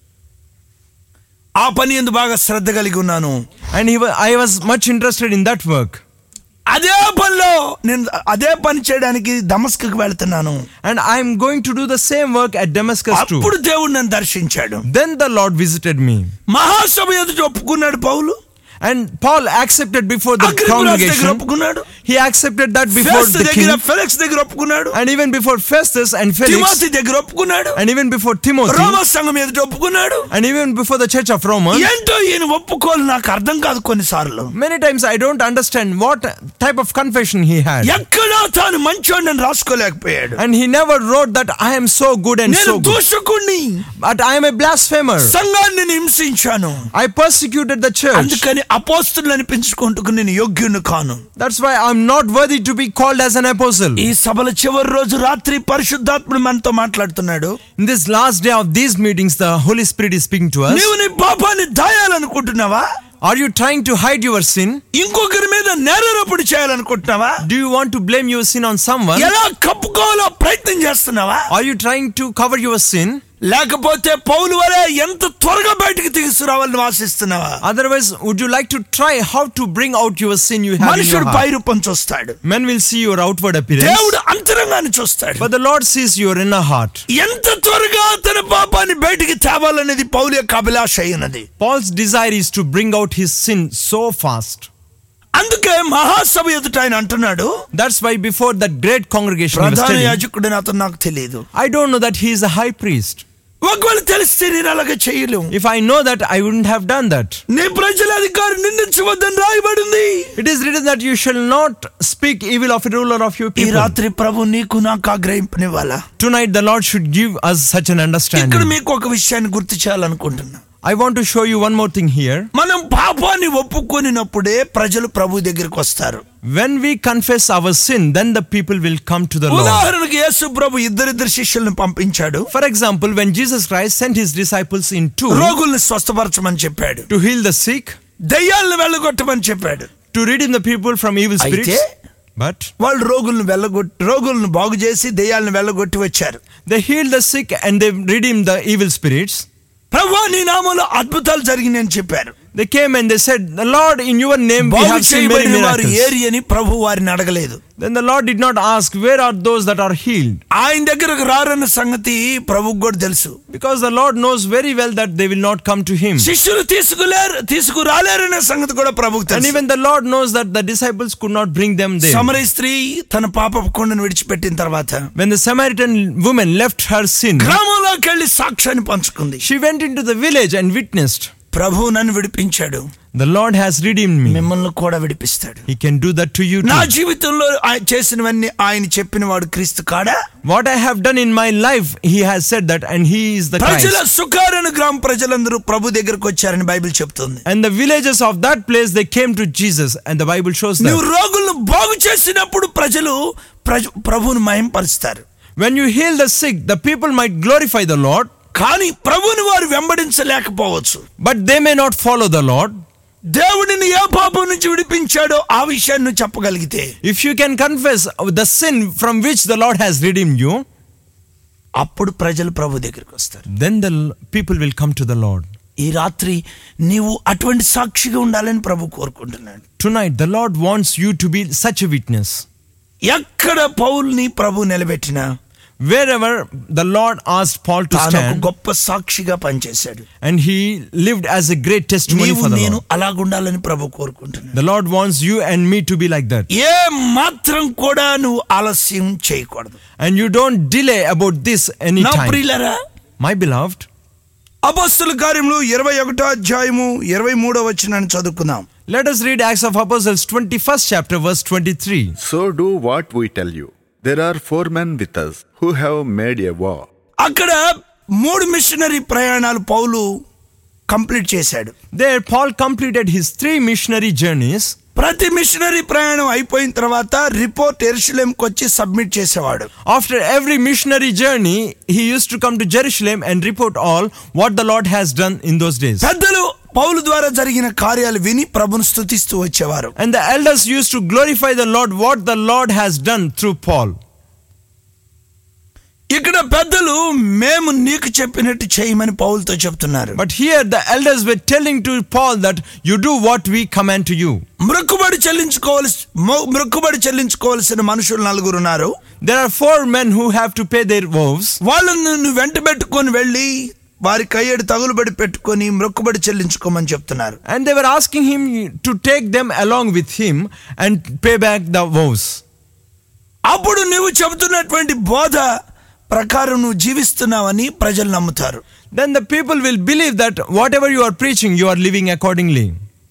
ఆ పని ఎందు బాగా శ్రద్ధ కలిగి ఉన్నాను And he wa- I was much interested in that work. అదే పనిలో నేను అదే పని చేయడానికి దమస్కు వెళ్తున్నాను And I'm going to do the same work at Damascus too. అప్పుడు దేవుడు నన్ను దర్శించాడు Then the Lord visited me. మహాసభ ఎదుట ఒప్పుకున్నాడు పౌలు And Paul accepted before the అగ్రిపరాజు దగ్గర congregation. ఒప్పుకున్నాడు He accepted that before Festus the దగ్గర king. ఫెలిక్స్ దగ్గర ఒప్పుకున్నాడు And even before Festus and Felix. Timothy దగ్గర ఒప్పుకున్నాడు And even before Timothy. రోమ సంఘం ఎదుట ఒప్పుకున్నాడు And even before the church of Romans. ఏంటో ఈయన ఒప్పుకోలు నాకు అర్థం కాదు కొన్నిసార్లు Many times I don't understand what type of confession he had. ఎక్కడా తాను మంచోడని రాసుకోలేకపోయాడు And he never wrote that I am so good and నేను so good. దూషకుణ్ణి But I am a blasphemer. సంఘాన్ని నేను హింసించాను I persecuted the church. అందుకని అపోస్తులు అనిపించుకుంటూ నేను యోగ్యుని కాను That's why I'm not worthy to be called as an apostle. ఈ సభల చివరి రోజు రాత్రి పరిశుద్ధాత్ముడు మనతో మాట్లాడుతున్నాడు In this last day of these meetings, the Holy Spirit is speaking to us. నీవు నీ పాపాన్ని దాయాలనుకుంటున్నావా Are you trying to hide your sin? ఇంకొకరి మీద నేరారోపణ చేయాలనుకుంటున్నావా Do you want to blame your sin on someone? ఎలా కప్పుకోవాలో ప్రయత్నం చేస్తున్నావా Are you trying to cover your sin? లేకపోతే పౌలు వలె ఎంత త్వరగా బయటికి తీసుకురావాలని ఆశిస్తున్నావా Otherwise, would you like to try how to bring out your sin you have in your మనుషుడు heart? పై రూపం చూస్తాడు Men will see your outward appearance, దేవుడు అంతరంగాన్ని చూస్తాడు but the Lord sees your inner heart. ఎంత త్వరగా తన పాపాన్ని బయటికి తేవాలనేది పౌలు యొక్క అభిలాష అయినది Paul's desire is to bring out his sin so fast. అందుకే మహాసభ ఎదుట ఆయన అంటున్నాడు That's why before that great congregation he was ప్రధాన telling, యాజకుడిని అతను నాకు తెలియదు I don't know that he is a high priest. ఒకవేళ తెలిస్తే నేను అలాగే చేయలేము If I know that, I wouldn't have done that. నీ ప్రజల అధికారి నిందించవద్దని రాయబడింది It is written that you shall not speak evil of a ruler of your ఈ people. రాత్రి ప్రభు నీకు నాకు ఆగ్రహింపనివ్వాలా Tonight, the Lord should give us such an ఇక్కడ understanding. మీకు ఒక విషయాన్ని గుర్తు చేయాలనుకుంటున్నా I want to show you one more thing here. మనం పాపాన్ని ఒప్పుకొనినప్పుడే ప్రజలు ప్రభు దగ్గరికి వస్తారు When we confess our sin, then the people will come to the Lord. ఉదాహరణకు యేసు ప్రభు ఇద్దరిద్దరు శిష్యుల్ని పంపించాడు For example, when Jesus Christ sent his disciples in two రోగుల్ని స్వస్థపరచమని చెప్పాడు to heal the sick, దయ్యాలను వెళ్ళగొట్టమని చెప్పాడు to redeem the people from evil spirits, అయితే but వాళ్ళు రోగులను వెళ్ళగొట్టి రోగులను బాగు చేసి దయ్యాలను వెళ్ళగొట్టి వచ్చారు they healed the sick and they redeemed the evil spirits. ప్రభు నీ నామంలో అద్భుతాలు జరిగినాయని చెప్పారు They came and they said, The Lord, in your name we బాగు have seen many చేయబడిన వారు miracles. ఏరి అని ప్రభు వారిని అడగలేదు Then the Lord did not ask, Where are those that are healed? ఆయన దగ్గరకు రారన్న సంగతి ప్రభుకు కూడా తెలుసు Because the Lord knows very well that they will not come to Him. శిష్యులు తీసుకులేరు తీసుకురాలేరనే సంగతి కూడా ప్రభుకు And తెలుసు even the Lord knows that the disciples could not bring them there. సమరయ స్త్రీ తన పాప కొండను విడిచిపెట్టిన తర్వాత When the Samaritan woman left her sin, గ్రామంలోకి వెళ్లి సాక్ష్యాన్ని పంచుకుంది she went into the village and witnessed, ప్రభు నన్ను విడిపించాడు The Lord has redeemed me. మిమ్మల్ని కూడా విడిపిస్తాడు He can do that to you నా too. జీవితంలో ఆయన చేసినవన్నీ ఆయన చెప్పిన వాడు క్రీస్తు కాడా What I have done in my life, He has said that, and He is the ప్రజల Christ. సుకారణ గ్రామ ప్రజలందరూ ప్రభు దగ్గరకు వచ్చారని బైబిల్ చెప్తుంది And the villages of that place, they came to Jesus, and the Bible shows నువ్వు that. రోగులను బాగు చేసినప్పుడు ప్రజలు ప్రజ- ప్రభువును మహింపరుస్తారు When you heal the sick, the people might glorify the Lord, కానీ ప్రభుని వారు వెంబడించలేకపోవచ్చు but they may not follow the Lord. దేవుడిని ఏ పాపం నుంచి విడిపించాడో ఆ విషయాన్ని నువ్వు చెప్పగలిగితే If you can confess the sin from which the Lord has redeemed you, అప్పుడు ప్రజలు ప్రభు దగ్గరికి వస్తారు then the l- people will come to the Lord. ఈ రాత్రి నీవు అటువంటి సాక్షిగా ఉండాలని ప్రభు కోరుకుంటున్నాడు Tonight, the Lord wants you to be such a witness. ఎక్కడ పౌల్ని ప్రభు నిలబెట్టినా Wherever the Lord asked Paul to తాను ఒక stand, గొప్ప సాక్షిగా పనిచేశాడు and he lived as a great testimony నీవు for the నేను Lord. అలాగుండాలని ప్రభు కోరుకుంటున్నాడు The Lord wants you and me to be like that. ఏ మాత్రం కూడా నువ్వు ఆలస్యం చేయకూడదు And you don't delay about this నా anytime. ప్రియులరా My beloved, అపస్తుల కార్యములు ఇరవై ఒకటో అధ్యాయము ఇరవై మూడో వచ్చినాన్ని చదువుకుందాం let us read Acts of Apostles 21st chapter verse 23. So do what we tell you. There are four men with us who have made a vow. అక్కడ మూడు మిషనరీ ప్రయాణాలు పౌలు కంప్లీట్ చేశాడు There, Paul completed his three missionary journeys. ప్రతి మిషనరీ ప్రయాణం అయిపోయిన తర్వాత రిపోర్ట్ ఎరుషులేంకి వచ్చి సబ్మిట్ చేసేవాడు After every missionary journey, he used to come to Jerusalem and report all what the Lord has done in those days. పెద్దలు పౌలు ద్వారా జరిగిన కార్యాలు విని ప్రభును స్తుతిస్తూ వచ్చేవారు And the elders used to glorify the Lord what the Lord has done through Paul. ఇక్కడ పెద్దలు మేము నీకు చెప్పినట్టు చేయమని పౌలతో చెప్తున్నారు But here the elders were telling to Paul that you do what we command to you. మృక్కుబడి చెల్లించుకోవాల్సి మొ- మృక్కుబడి చెల్లించుకోవాల్సిన మనుషులు నలుగురు ఉన్నారు There are four men who have to pay their vows. వాళ్ళని నువ్వు వెంట పెట్టుకొని వెళ్ళి వారి కయ్యడు తగులుబడి పెట్టుకొని మృక్కుబడి చెల్లించుకోమని చెప్తున్నారు And they were asking him to take them along with him and pay back the vows. అప్పుడు నువ్వు చెబుతున్నటువంటి బోధ ప్రకారం నువ్వు జీవిస్తున్నావని ప్రజలు నమ్ముతారు Then the people will believe that whatever you are preaching, you are living accordingly.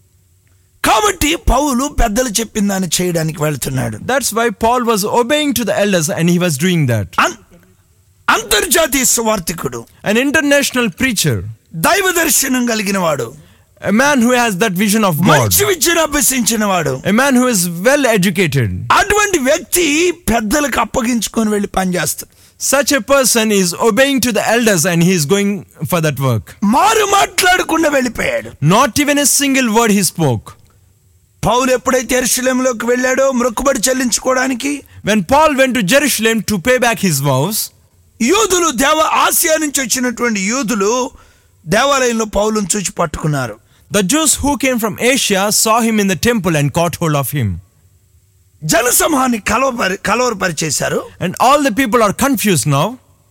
కాబట్టి పౌలు పెద్దలు చెప్పిన దాన్ని చేయడానికి వెళ్తున్నాడు That's why Paul was obeying to the elders and he was doing that. అన్- అంతర్జాతీయ సువార్థికుడు An international preacher, దైవ దర్శనం కలిగిన వాడు a man who has that vision of God, మంచి విద్యను అభ్యసించిన వాడు a man who is well educated. అటువంటి వ్యక్తి పెద్దలకు అప్పగించుకొని వెళ్ళి పనిచేస్తాడు Such a person is obeying to the elders and he is going for that work. మారు మాట్లాడకుండా వెళ్ళిపోయాడు Not even a single word he spoke. పౌలు ఎప్పుడైతే ఎరుశలేంలోకి వెళ్ళాడో మృక్కుబడి చెల్లించుకోవడానికి When Paul went to Jerusalem to pay back his vows, యూదులు దేవ ఆసియా నుంచి వచ్చినటువంటి యూదులు దేవాలయంలో పౌలును చూచి పట్టుకున్నారు the Jews who came from Asia saw him in the temple and caught hold of him. జనసమూహాన్ని కలవపరి కలవరపరిచేశారు And all the people are confused now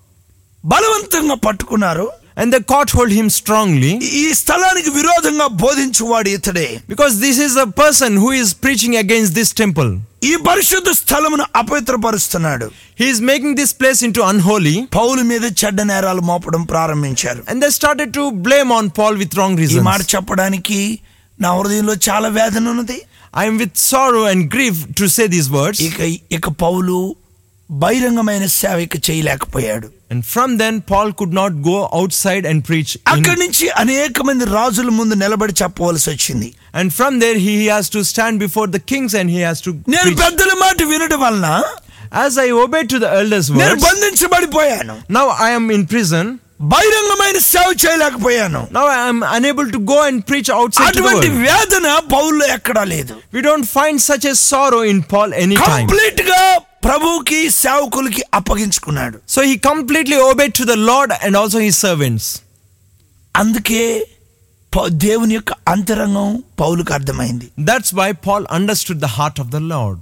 బలవంతంగా పట్టుకున్నారు and they caught hold him strongly ఈ స్థలానికి విరోధంగా బోధించువాడు ఇతడే because this is a person who is preaching against this temple. ఈ పరిశుద్ధ స్థలమును అపవిత్రపరుస్తున్నాడు He is making this place into unholy పౌలు మీద చెడ్డ నేరాలు మోపడం ప్రారంభించారు and they started to blame on Paul with wrong ఈ reasons. మాట చెప్పడానికి నా హృదయంలో చాలా వేదన ఉన్నది I am with sorrow and grief to say these words. ఇక ఇక పౌలు బహిరంగమైన సేవ ఇక చేయలేకపోయాడు And from then, Paul could not go outside and preach. in- అక్కడి నుంచి అనేక మంది రాజుల ముందు నిలబడి చెప్పవలసి వచ్చింది and from there, he has to stand before the kings and he has to నేను preach. పెద్దల మాట వినడం వలన As I obeyed to the elders' నేను words, బంధించబడిపోయాను now I am in prison. బహిరంగమైన సేవ చేయలేకపోయాను Now I am unable to go and preach outside to the అటువంటి world. వేదన పౌల్లో ఎక్కడా లేదు We don't find such a sorrow in Paul anytime. Complete గా ప్రభువుకి సేవకులకి అప్పగించుకున్నాడు So he completely obeyed to the Lord and also his servants. అందుకే పౌ- దేవుని యొక్క అంతరంగం పౌలుకు అర్థమైంది That's why Paul understood the heart of the Lord.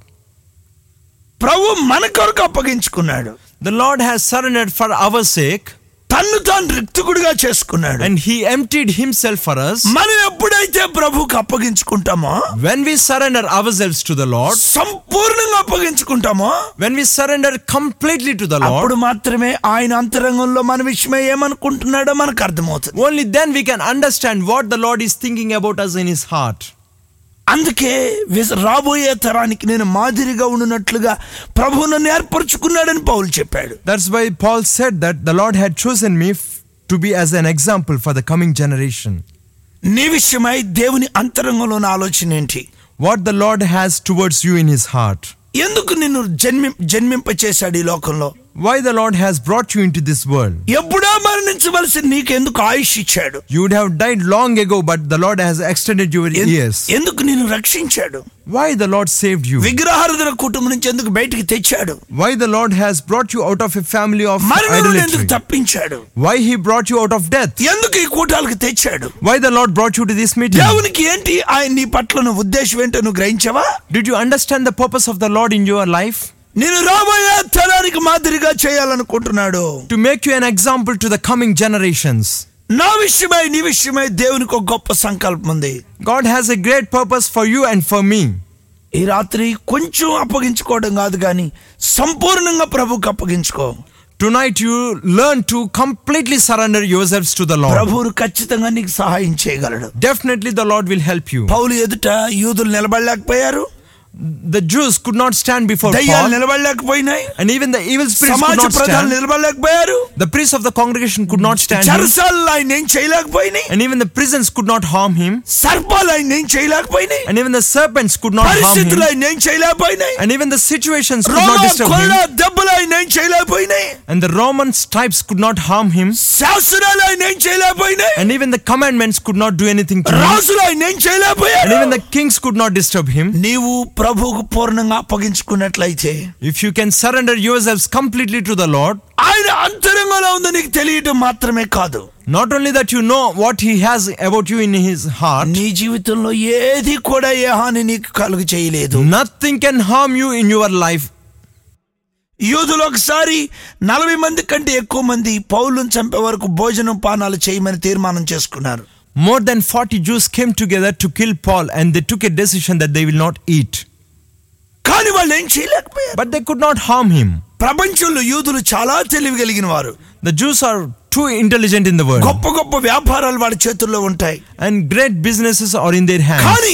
ప్రభు మన కొరకు అప్పగించుకున్నాడు The Lord has surrendered for our sake తన్ను తాను రిక్తుకుడిగా చేసుకున్నాడు and he emptied himself for us. మనం ఎప్పుడైతే ప్రభువుకి అప్పగించుకుంటామో When we surrender ourselves to the Lord, సంపూర్ణంగా అప్పగించుకుంటామో when we surrender completely to the Lord, అప్పుడు మాత్రమే ఆయన అంతరంగంలో మన విషయమే ఏమనుకుంటున్నాడో మనకు అర్థమవుతుంది only then we can understand what the Lord is thinking about us in his heart. అందుకే విస- రాబోయే తరానికి నేను మాదిరిగా ఉండునట్లుగా ప్రభు నన్ను ఏర్పరచుకున్నాడని పౌలు చెప్పాడు That's why Paul said that the Lord had chosen me f- to be as an example for the coming generation. నీ విషయమై దేవుని అంతరంగంలోని ఆలోచన ఏంటి What the Lord has towards you in his heart. ఎందుకు నిన్ను జన్మి జన్మింప చేశాడు ఈ లోకంలో Why the Lord has brought you into this world. ఎప్పుడో మరణించవలసి నీకెందుకు ఆయుష్ ఇచ్చాడు You would have died long ago, but the Lord has extended your N- years. ఎందుకు నిన్ను రక్షించాడు Why the Lord saved you? విగ్రహారాధన కుటుంబం నుంచి ఎందుకు బయటికి తెచ్చాడు Why the Lord has brought you out of a family of మరణం నుండి ఎందుకు idolatry? తప్పించాడు Why he brought you out of death? ఎందుకు ఈ కూటాలకు తెచ్చాడు Why the Lord brought you to this meeting? దేవునికి ఏంటి ఆయన నీ పట్ల నువ్వు ఉద్దేశం ఏంటో నువ్వు గ్రహించవా Did you understand the purpose of the Lord in your life? నేను రాబోయే తరానికి మాదిరిగా చేయాలనుకుంటున్నాడు To make you an example to the coming generations. నా విషయమై నీ విషయమై దేవునికి ఒక గొప్ప సంకల్పం ఉంది God has a great purpose for you and for me. ఈ రాత్రి కొంచెం అప్పగించుకోవడం కాదు కానీ సంపూర్ణంగా ప్రభుకి అప్పగించుకో Tonight you learn to completely surrender yourselves to the Lord. ప్రభువును ఖచ్చితంగా నీకు సహాయం చేయగలడు Definitely the Lord will help you. పౌలు ఎదుట యూదులు నిలబడలేకపోయారు The Jews could not stand before దయ్యాలు Paul, నిలబడలేకపోయినాయి and even the evil spirits could సమాజ not ప్రధానులు stand. నిలబడలేకపోయారు The priests of the congregation could not stand him, చెరసాలు ఆయన ఏం చేయలేకపోయినాయి and even the prisons could not harm him, సర్పాలు ఆయన ఏం చేయలేకపోయినాయి and even the serpents could not harm పరిస్థితులు him, ఆయన ఏం చేయలేకపోయినాయి and even the situations could Roma not disturb కొల్ల him, దెబ్బలు ఆయన ఏం చేయలేకపోయినాయి and the Roman stripes could not harm him, శాస్త్రాలు ఆయన ఏం చేయలేకపోయినాయి and even the commandments could not do anything to him, రాజులు ఆయన ఏం and చేయలేకపోయారు even the kings could not disturb him. నీవు ప్రభువుకు పూర్ణంగా అప్పగించుకున్నట్లయితే If you can surrender yourselves completely to the Lord, ఆయన అంతరంగంలో ఉందో నీకు తెలియటం మాత్రమే కాదు not only that you know what He has about you in His heart, నీ జీవితంలో ఏది కూడా ఏ హాని నీకు కలుగు చేయలేదు nothing can harm you in your life. యూదులు ఒకసారి నలభై మంది కంటే ఎక్కువ మంది పౌలను చంపే వరకు భోజనం పానాలు చేయమని తీర్మానం చేసుకున్నారు More than 40 Jews came together to kill Paul, and they took a decision that they will not eat. కానీ వాళ్ళు ఏం చేయలేకపోయారు But they could not harm him. ప్రపంచంలో యూదులు చాలా తెలివి కలిగిన వారు The Jews are too intelligent in the world, గొప్ప గొప్ప వ్యాపారాలు వాళ్ళ చేతుల్లో ఉంటాయి and great businesses are in their hands. కానీ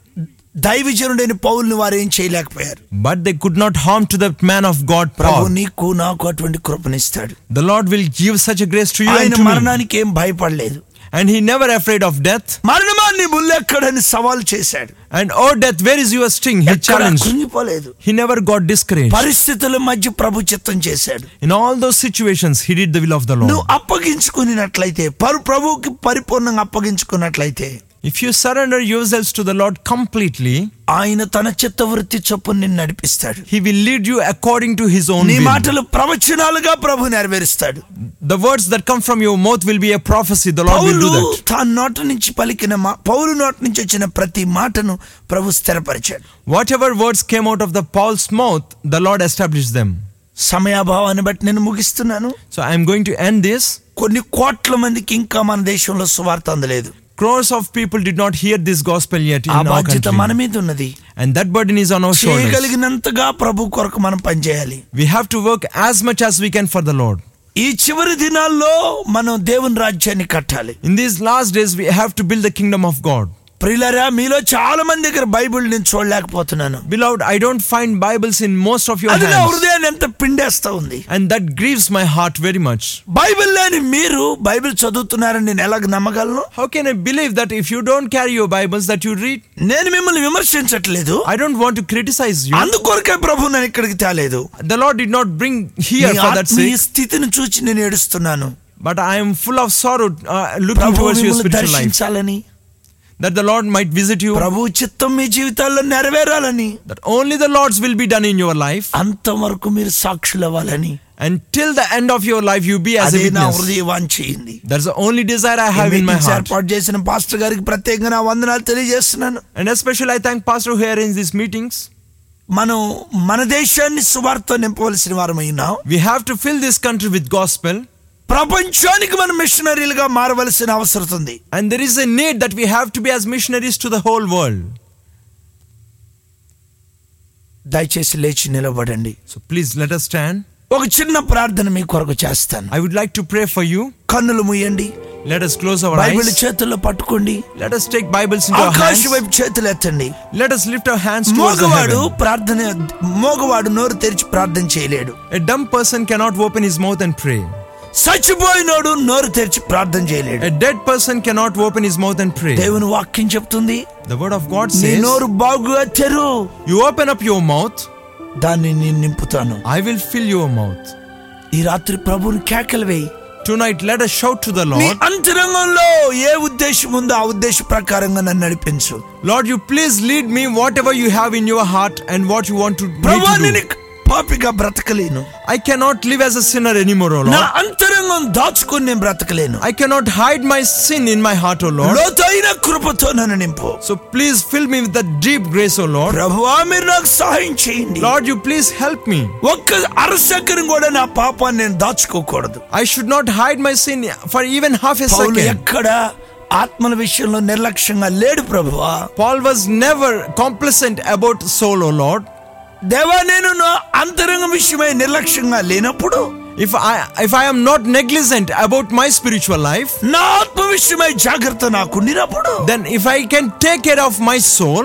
దైవజనుడైన పౌల్ని వారు ఏం చేయలేకపోయారు But they could not harm to the man of God, Prabhu Paul. నీకు నాకు అటువంటి కృపనిస్తాడు The Lord will give such a grace to you and ఆయన to me. మరణానికి ఏం భయపడలేదు And He never afraid of death. మరణమా నీ ముల్లెక్కడని సవాల్ చేశాడు And oh death, where is your sting? He ఎక్కడ challenged. కృంగిపోలేదు He never got discouraged. పరిస్థితుల మధ్య ప్రభు చిత్తం చేశాడు In all those situations, he did the will of the Lord. నువ్వు అప్పగించుకున్నట్లయితే పరు ప్రభువుకి పరిపూర్ణంగా అప్పగించుకున్నట్లయితే If you surrender yourselves to the Lord completely, ఆయన తన చిత్తవృత్తి చొప్పున నిన్ను నడిపిస్తాడు He will lead you according to His own నీ will. మాటలు ప్రవచనాలుగా ప్రభు నెరవేరుస్తాడు The words that come from your mouth will be a prophecy. The Lord will Paul do that. తాను నోటి నుంచి పలికిన మా పౌలు నోటి నుంచి వచ్చిన ప్రతి మాటను ప్రభు స్థిరపరిచాడు Whatever words came out of the Paul's mouth, the Lord established them. సమయాభావాన్ని బట్టి నేను ముగిస్తున్నాను So I am going to end this. కొన్ని కోట్ల మందికి ఇంకా మన దేశంలో సువార్త అందలేదు Crores of people did not hear this gospel yet in ఆ our బాధ్యత మన country. మీద ఉన్నది And that burden is on our shoulders. చేయగలిగినంతగా ప్రభు కొరకు మనం పనిచేయాలి We have to work as much as we can for the Lord. ఈ చివరి దినాల్లో మనం దేవుని రాజ్యాన్ని కట్టాలి In these last days, we have to build the kingdom of God. ప్రియులరా మీలో చాలా మంది దగ్గర బైబిల్ నేను చూడలేకపోతున్నాను Beloved, I don't find Bibles in most of your అది నా hands. హృదయాన్ని ఎంత పిండేస్తా ఉంది And that grieves my heart very much. Bible లేని మీరు బైబిల్ చదువుతున్నారని నేను ఎలాగ నమ్మగలను How can I believe that if you don't carry your Bibles that you read? నేను మిమ్మల్ని విమర్శించట్లేదు I don't want to criticize you. అందుకొరకే ప్రభు నేను ఇక్కడికి తేలేదు The Lord did not bring here me for that ఆత్మీయ sake. స్థితిని చూచి నేను ఏడుస్తున్నాను But I am full of sorrow uh, looking Prabhu towards your మిమ్మల్ని spiritual life. దర్శించాలని That the Lord might visit you. ప్రభు చిత్తం మీ జీవితాల్లో నెరవేరాలని That only the Lord's will be done in your life. అంతవరకు మీరు సాక్షులు అవ్వాలని Until the end of your life, you be as a అదే నా witness. హృదయ వాంఛయింది That's the only desire I have in my meetings heart. ఏర్పాటు చేసిన పాస్టర్ గారికి ప్రత్యేకంగా నా వందనాలు తెలియజేస్తున్నాను And especially I thank Pastor who arranged these meetings. మనం మన దేశాన్ని సువార్త నింపవలసిన వారమై ఉన్నాం We have to fill this country with gospel. ప్రపంచానికి మనం మిషనరీలుగా మారవలసిన అవసరం ఉంది And there is a need that we have to be as missionaries to the whole world. దయచేసి లేచి నిలబడండి So please let us stand. ఒక చిన్న ప్రార్థన మీ కొరకు చేస్తాను I would like to pray for you. కన్నులు ముయ్యండి Let us close our Bible eyes. చేతుల్లో పట్టుకోండి Let us take Bibles into our ఆకాశ hands. వైపు చేతులు ఎత్తండి Let us lift our hands towards the మోగవాడు heaven. ప్రార్థన మోగవాడు నోరు తెరిచి ప్రార్థన చేయలేడు A dumb person cannot open his mouth and pray. చచ్చిపోయినోడు నోరు తెరిచి ప్రార్థన చేయలేడు A dead person cannot open his mouth and pray. దేవుని వాక్యం చెప్తుంది The word of God నీ says, నోరు బాగుగా తెరు You open up your mouth, దాన్ని నేను నింపుతాను I will fill your mouth. ఈ రాత్రి ప్రభుని కేకలు వేయి Tonight, let us shout to the నీ Lord, అంతరంగంలో ఏ ఉద్దేశం ఉందో ఆ ఉద్దేశ ప్రకారంగా నన్ను నడిపించు Lord, you please lead me whatever you have in your heart and what you want to, me ప్రభా to నేను do. పాపిగా బ్రతకలేను I cannot live as a sinner anymore, O నా Lord. అంతరంగం దాచుకొని నేను బ్రతకలేను I cannot hide my sin in my heart, O Lord. లోతైన కృపతో నన్ను నింపు So please fill me with the deep grace, O Lord. ప్రభువా మీరు నాకు సహాయం చేయండి Lord, you please help me. ఒక్క అరసెకరం కూడా నా పాపాన్ని నేను దాచుకోకూడదు I should not hide my sin for even half a Paul second. ఎక్కడ ఆత్మల విషయంలో నిర్లక్ష్యంగా లేడు ప్రభువా Paul was never complacent about soul, O Lord. దేవా నేను నా అంతరంగ విషయమై నిర్లక్ష్యంగా లేనప్పుడు If I if I am not negligent about my spiritual life, నా ఆత్మ విషయమై జాగ్రత్త నాకుండినప్పుడు then if I can take care of my soul,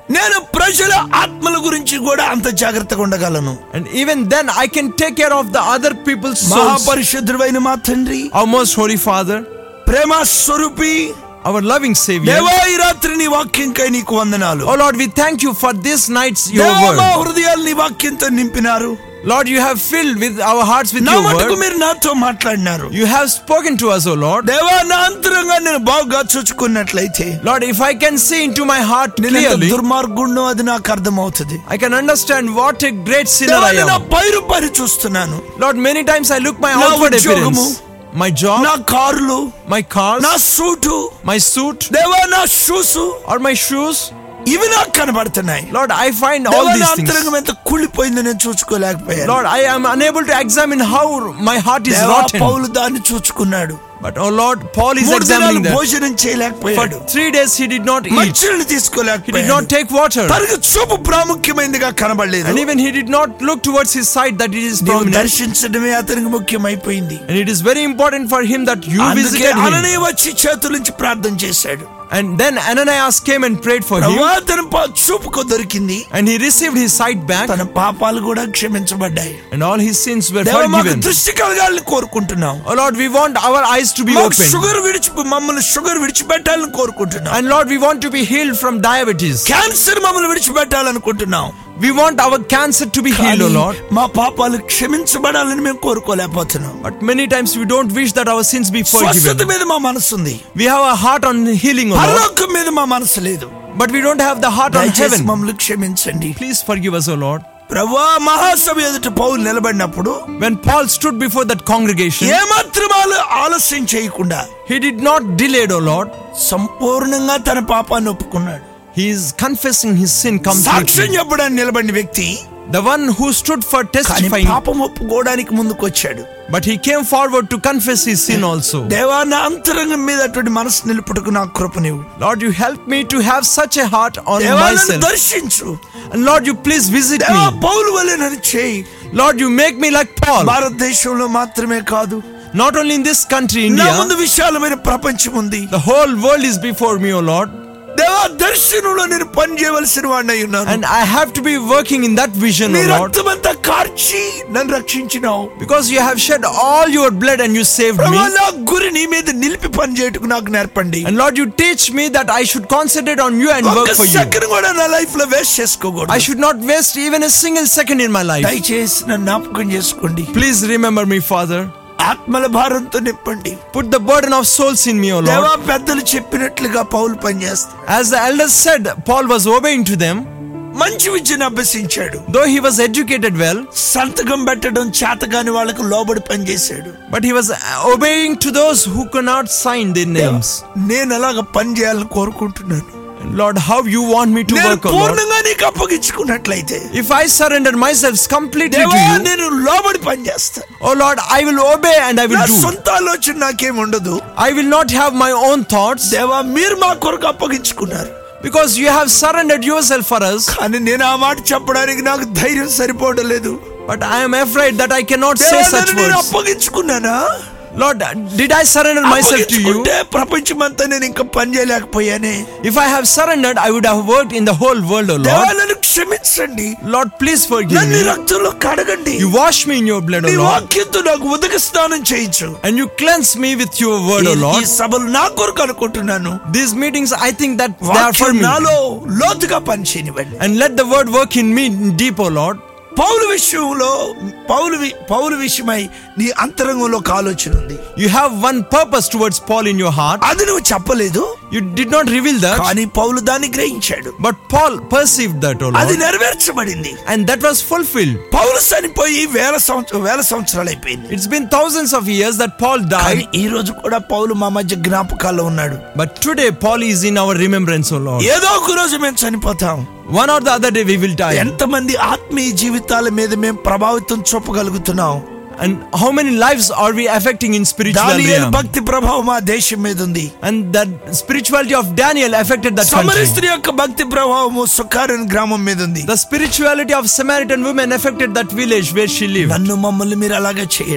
నేను ప్రజల ఆత్మల గురించి కూడా అంత జాగ్రత్తగా ఉండగలను And even then, I can take care of the other people's souls. మహాపరిశుద్ధుడైన మా తండ్రి Our most holy Father, ప్రేమ స్వరూపి our loving Savior. దేవా ఈ రాత్రి నీ వాక్యంకై నీకు వందనాలు Oh Lord, we thank you for this night's your దేవా, మా word. హృదయాలు నీ వాక్యంతో నింపినారు Lord, you have filled with our hearts with నా your మటుకు word. మీరు నాతో మాట్లాడినారు You have spoken to us, O Lord. దేవా నా అంతరంగా నేను బాగా చూచుకున్నట్లయితే Lord, if I can see into my heart నేను ఎంత clearly, దుర్మార్గుణ్ణో అది నాకు అర్థమవుతుంది I can understand what a great sinner దేవా, I నేను నా am. పైరు పరి చూస్తున్నాను Lord, many times I look my నా outward ఉద్యోగము, appearance, my job, నా కార్లు my cars, నా సూటు my suit, దేవా నా షూస్ or my shoes. ఇవి నాకు కనబడుతున్నాయి Lord, I find all దేవా, నా these things. అంతరంగం ఎంత కూలిపోయిందో నేను చూసుకోలేకపోయాను Lord, I am unable to examine how my heart is దేవా, rotten. పౌలు దాన్ని చూచుకున్నాడు But oh Lord, Paul is మూడు దినాలు examining that. భోజనం For చేయలేకపోయాడు three days he did not eat. మంచినీళ్ళు He did not తీసుకోలేకపోయాడు take water. తనకు చూపు ప్రాముఖ్యమైనదిగా కనబడలేదు And even he did not look towards his side that it is నీవు prominent. దర్శించడమే అతనికి ముఖ్యమైపోయింది And it is very important for him that you అందుకే visited him. అననీయ వచ్చి చేతుల నుంచి ప్రార్థన చేశాడు And then Ananias came and prayed for him. ప్రభా తన పా- చూపుకు దొరికింది And he received his sight back. తన పాపాలు కూడా క్షమించబడ్డాయి And all his sins were దేవా, మాకు forgiven. దృష్టి కలగాలని కోరుకుంటున్నాం Oh Lord, we want our eyes to be మాకు open. షుగర్ విడిచి మమ్మల్ని షుగర్ విడిచిపెట్టాలని కోరుకుంటున్నాం And Lord, we want to be healed from diabetes. Cancer మమ్మల్ని విడిచిపెట్టాలనుకుంటున్నాం We want our cancer to be healed, కానీ oh Lord. మా పాపాలు క్షమించబడాలని మేము కోరుకోలేకపోతున్నాం But many times we don't wish that our sins be స్వస్థత forgiven. మీద మా మనసు ఉంది We have a heart on healing, oh Lord. పరలోకం మీద మా మనసు లేదు But we don't have the heart on దయచేసి heaven. మమ్మల్ని క్షమించండి Please forgive us, O Lord. ప్రభా మహాసభ ఎదుట పౌలు నిలబడినప్పుడు When Paul stood before that congregation, ఏమాత్రం ఆల- ఆలస్యం చేయకుండా he did not delay, O Lord. సంపూర్ణంగా తన పాపాన్ని ఒప్పుకున్నాడు He is confessing his sin సాక్ష్యం completely. చెప్పడానికి నిలబడిన వ్యక్తి The one who stood for కానీ testifying, పాపం ఒప్పుకోవడానికి ముందుకు వచ్చాడు but he came forward to confess his sin also. దేవా నా అంతరంగం మీద అటువంటి మనసు నిలుపుటకు నా కృప నీవు Lord, you help me to have such a heart on దేవా నన్ను myself. దర్శించు And Lord, you please visit దేవా me. పౌలు వలె నన్ను చేయి Lord, you make me like Paul. భారతదేశంలో మాత్రమే కాదు Not only in this country, నా India, ముందు విశాలమైన ప్రపంచం ఉంది the whole world is before me, O Lord. దేవా దర్శనంలో నేను పని చేయవలసిన వాడినై ఉన్నాను And I have to be working in that vision, నీ O Lord. రక్తమంతా కార్చి నన్ను రక్షించినావు Because you have shed all your blood and you saved me. ప్రభా నా గురి నీ మీద నిలిపి పని చేయటకు నాకు నేర్పండి And Lord, you teach me that I should concentrate on you and work ఒక్క for you. సెకండ్ కూడా నా లైఫ్ లో వేస్ట్ I చేసుకోకూడదు should not waste even a single second in my life. దయచేసి నన్ను జ్ఞాపకం చేసుకోండి Please remember me, Father. ఆత్మల భారంతో నింపండి Put the burden of souls in me, O దేవా Lord. పెద్దలు చెప్పినట్లుగా పౌలు పనిచేస్తా As the elders said, Paul was obeying to them. మంచి విద్యను అభ్యసించాడు Though he was educated well, సంతకం పెట్టడం చేతగాని వాళ్ళకు లోబడి పనిచేశాడు but he was obeying to those who could not sign their names. నేను అలాగ పని చేయాలని కోరుకుంటున్నాను Lord, how you want me to నేను work, O Lord. పూర్ణంగా నీకు అప్పగించుకున్నట్లయితే If I surrender myself completely to దేవా you, నేను లోబడి పనిచేస్తాను oh Lord, I will obey and I నా will do. సొంత ఆలోచన నాకేం ఉండదు I will not have my own thoughts దేవా మీరు మా కొరకు అప్పగించుకున్నారు because you have surrendered yourself for us. కానీ నేను ఆ మాట చెప్పడానికి నాకు ధైర్యం సరిపోవడం లేదు But I am afraid that I cannot say దేవా, such నన్ను నేను words. అప్పగించుకున్నానా Lord, did I surrender myself to you? అప్పగించుకుంటే ప్రపంచమంతా నేను ఇంకా పని చేయలేకపోయానే If I have surrendered, I would have worked in the whole world, O దేవా Lord. నన్ను క్షమించండి Lord, please forgive నన్ను ఈ me. రక్తంలో కడగండి You wash me in your blood, నీ O Lord. వాక్యంతో నాకు ఉదక స్నానం చేయించు And you cleanse me with your word, O ఈ- ఈ Lord. సభలు నా కొరకు అనుకుంటున్నాను These meetings, I think that they are for వాక్యం me. నాలో లోతుగా పనిచేయనివ్వండి And let the word work in me deep, O Lord. పౌలు విషయంలో పౌలు వి- పౌలు విషయమై నీ అంతరంగంలో ఒక ఆలోచన ఉంది You have one purpose towards Paul in your heart. అది నువ్వు చెప్పలేదు You did not reveal that, కానీ పౌలు దాన్ని గ్రహించాడు but Paul perceived that, O అది Lord. నెరవేర్చబడింది And that was fulfilled. పౌలు చనిపోయి వేల సంవత్సరం వేల సంవత్సరాలు అయిపోయింది It's been thousands of years that Paul కానీ died, ఈ రోజు కూడా పౌలు మా మధ్య జ్ఞాపకాల్లో ఉన్నాడు but today Paul is in our remembrance, O Lord. ఏదో ఒక రోజు మేము చనిపోతాం One or the other day we will die. ఎంతమంది ఆత్మీయ జీవితాల మీద మేము ప్రభావితం చూపగలుగుతున్నాం And how many lives are we affecting in spiritual దానియేలు realm? భక్తి ప్రభావం ఆ దేశం మీద ఉంది And that spirituality of Daniel affected that సమరి country. స్త్రీ యొక్క భక్తి ప్రభావము సుఖారన్ గ్రామం మీద ఉంది The spirituality of Samaritan women affected that village where she lived. నన్ను మమ్మల్ని మీరు అలాగే చేయండి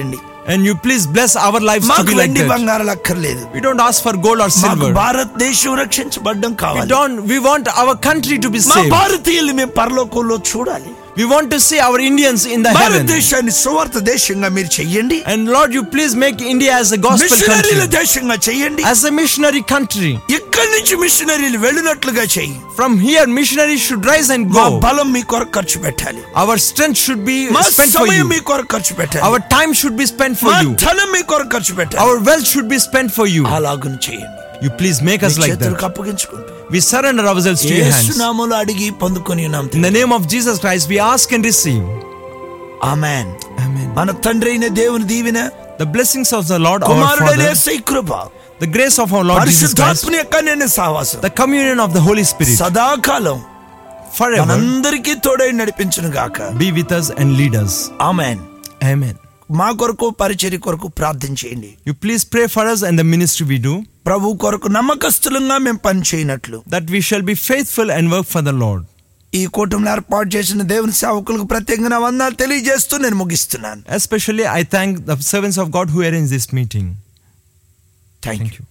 And you please bless our lives to మాకు be like వెండి that. బంగారాలు అక్కర్లేదు We don't ask for gold or మాకు silver. భారతదేశం రక్షించబడ్డం We కావాలి don't. We want our country to be మా saved. భారతీయులు మేము పరలోకంలో చూడాలి We want to see our Indians in the heaven. భారతదేశాన్ని సువార్త దేశంగా మీరు చెయ్యండి And Lord, you please make India as a gospel మిషనరీల country, దేశంగా చెయ్యండి as a missionary country. ఇక్కడి నుంచి మిషనరీలు వెళ్ళినట్లుగా చెయ్యి From here, missionaries should rise and మా go. బలం మీ కొరకు ఖర్చు పెట్టాలి Our strength should be మా spent for సమయం మీ you. కొరకు ఖర్చు పెట్టాలి Our time should be spent for మా you. ధనం మీ కొరకు ఖర్చు పెట్టాలి Our wealth should be spent for you. అలాగును చేయండి You please make me us like చేతులకు that. అప్పగించుకుంటూ We surrender ourselves to your hands. యేసునామములో అడిగి పొందుకొని ఉన్నాం In the name of Jesus Christ, we ask and receive. Amen Amen. మన తండ్రి అయిన దేవుని దీవెన The blessings of the Lord our కుమారుడైన Father, Yesayya Krupa the grace of our Lord Jesus Christ, పరిశుద్ధాత్మని యొక్క నేను సావాసం the communion of the Holy Spirit, సదాకాలం forever మనందరికీ తోడై నడిపించును గాక be with us and lead us. Amen Amen. మా కొరకు పరిచర్య కొరకు ప్రార్థన చేయండి You please pray for us and the ministry we do, ప్రభు కొరకు నమ్మకస్తులంగా మేము పని చేయనట్లు that we shall be faithful and work for the Lord. ఈ కూటమిలో ఏర్పాటు చేసిన దేవుని సేవకులకు ప్రత్యేకంగా నా వందనాలు తెలియజేస్తూ నేను ముగిస్తున్నాను Especially, I thank the servants of God who arranged this meeting. Thank Thank you you.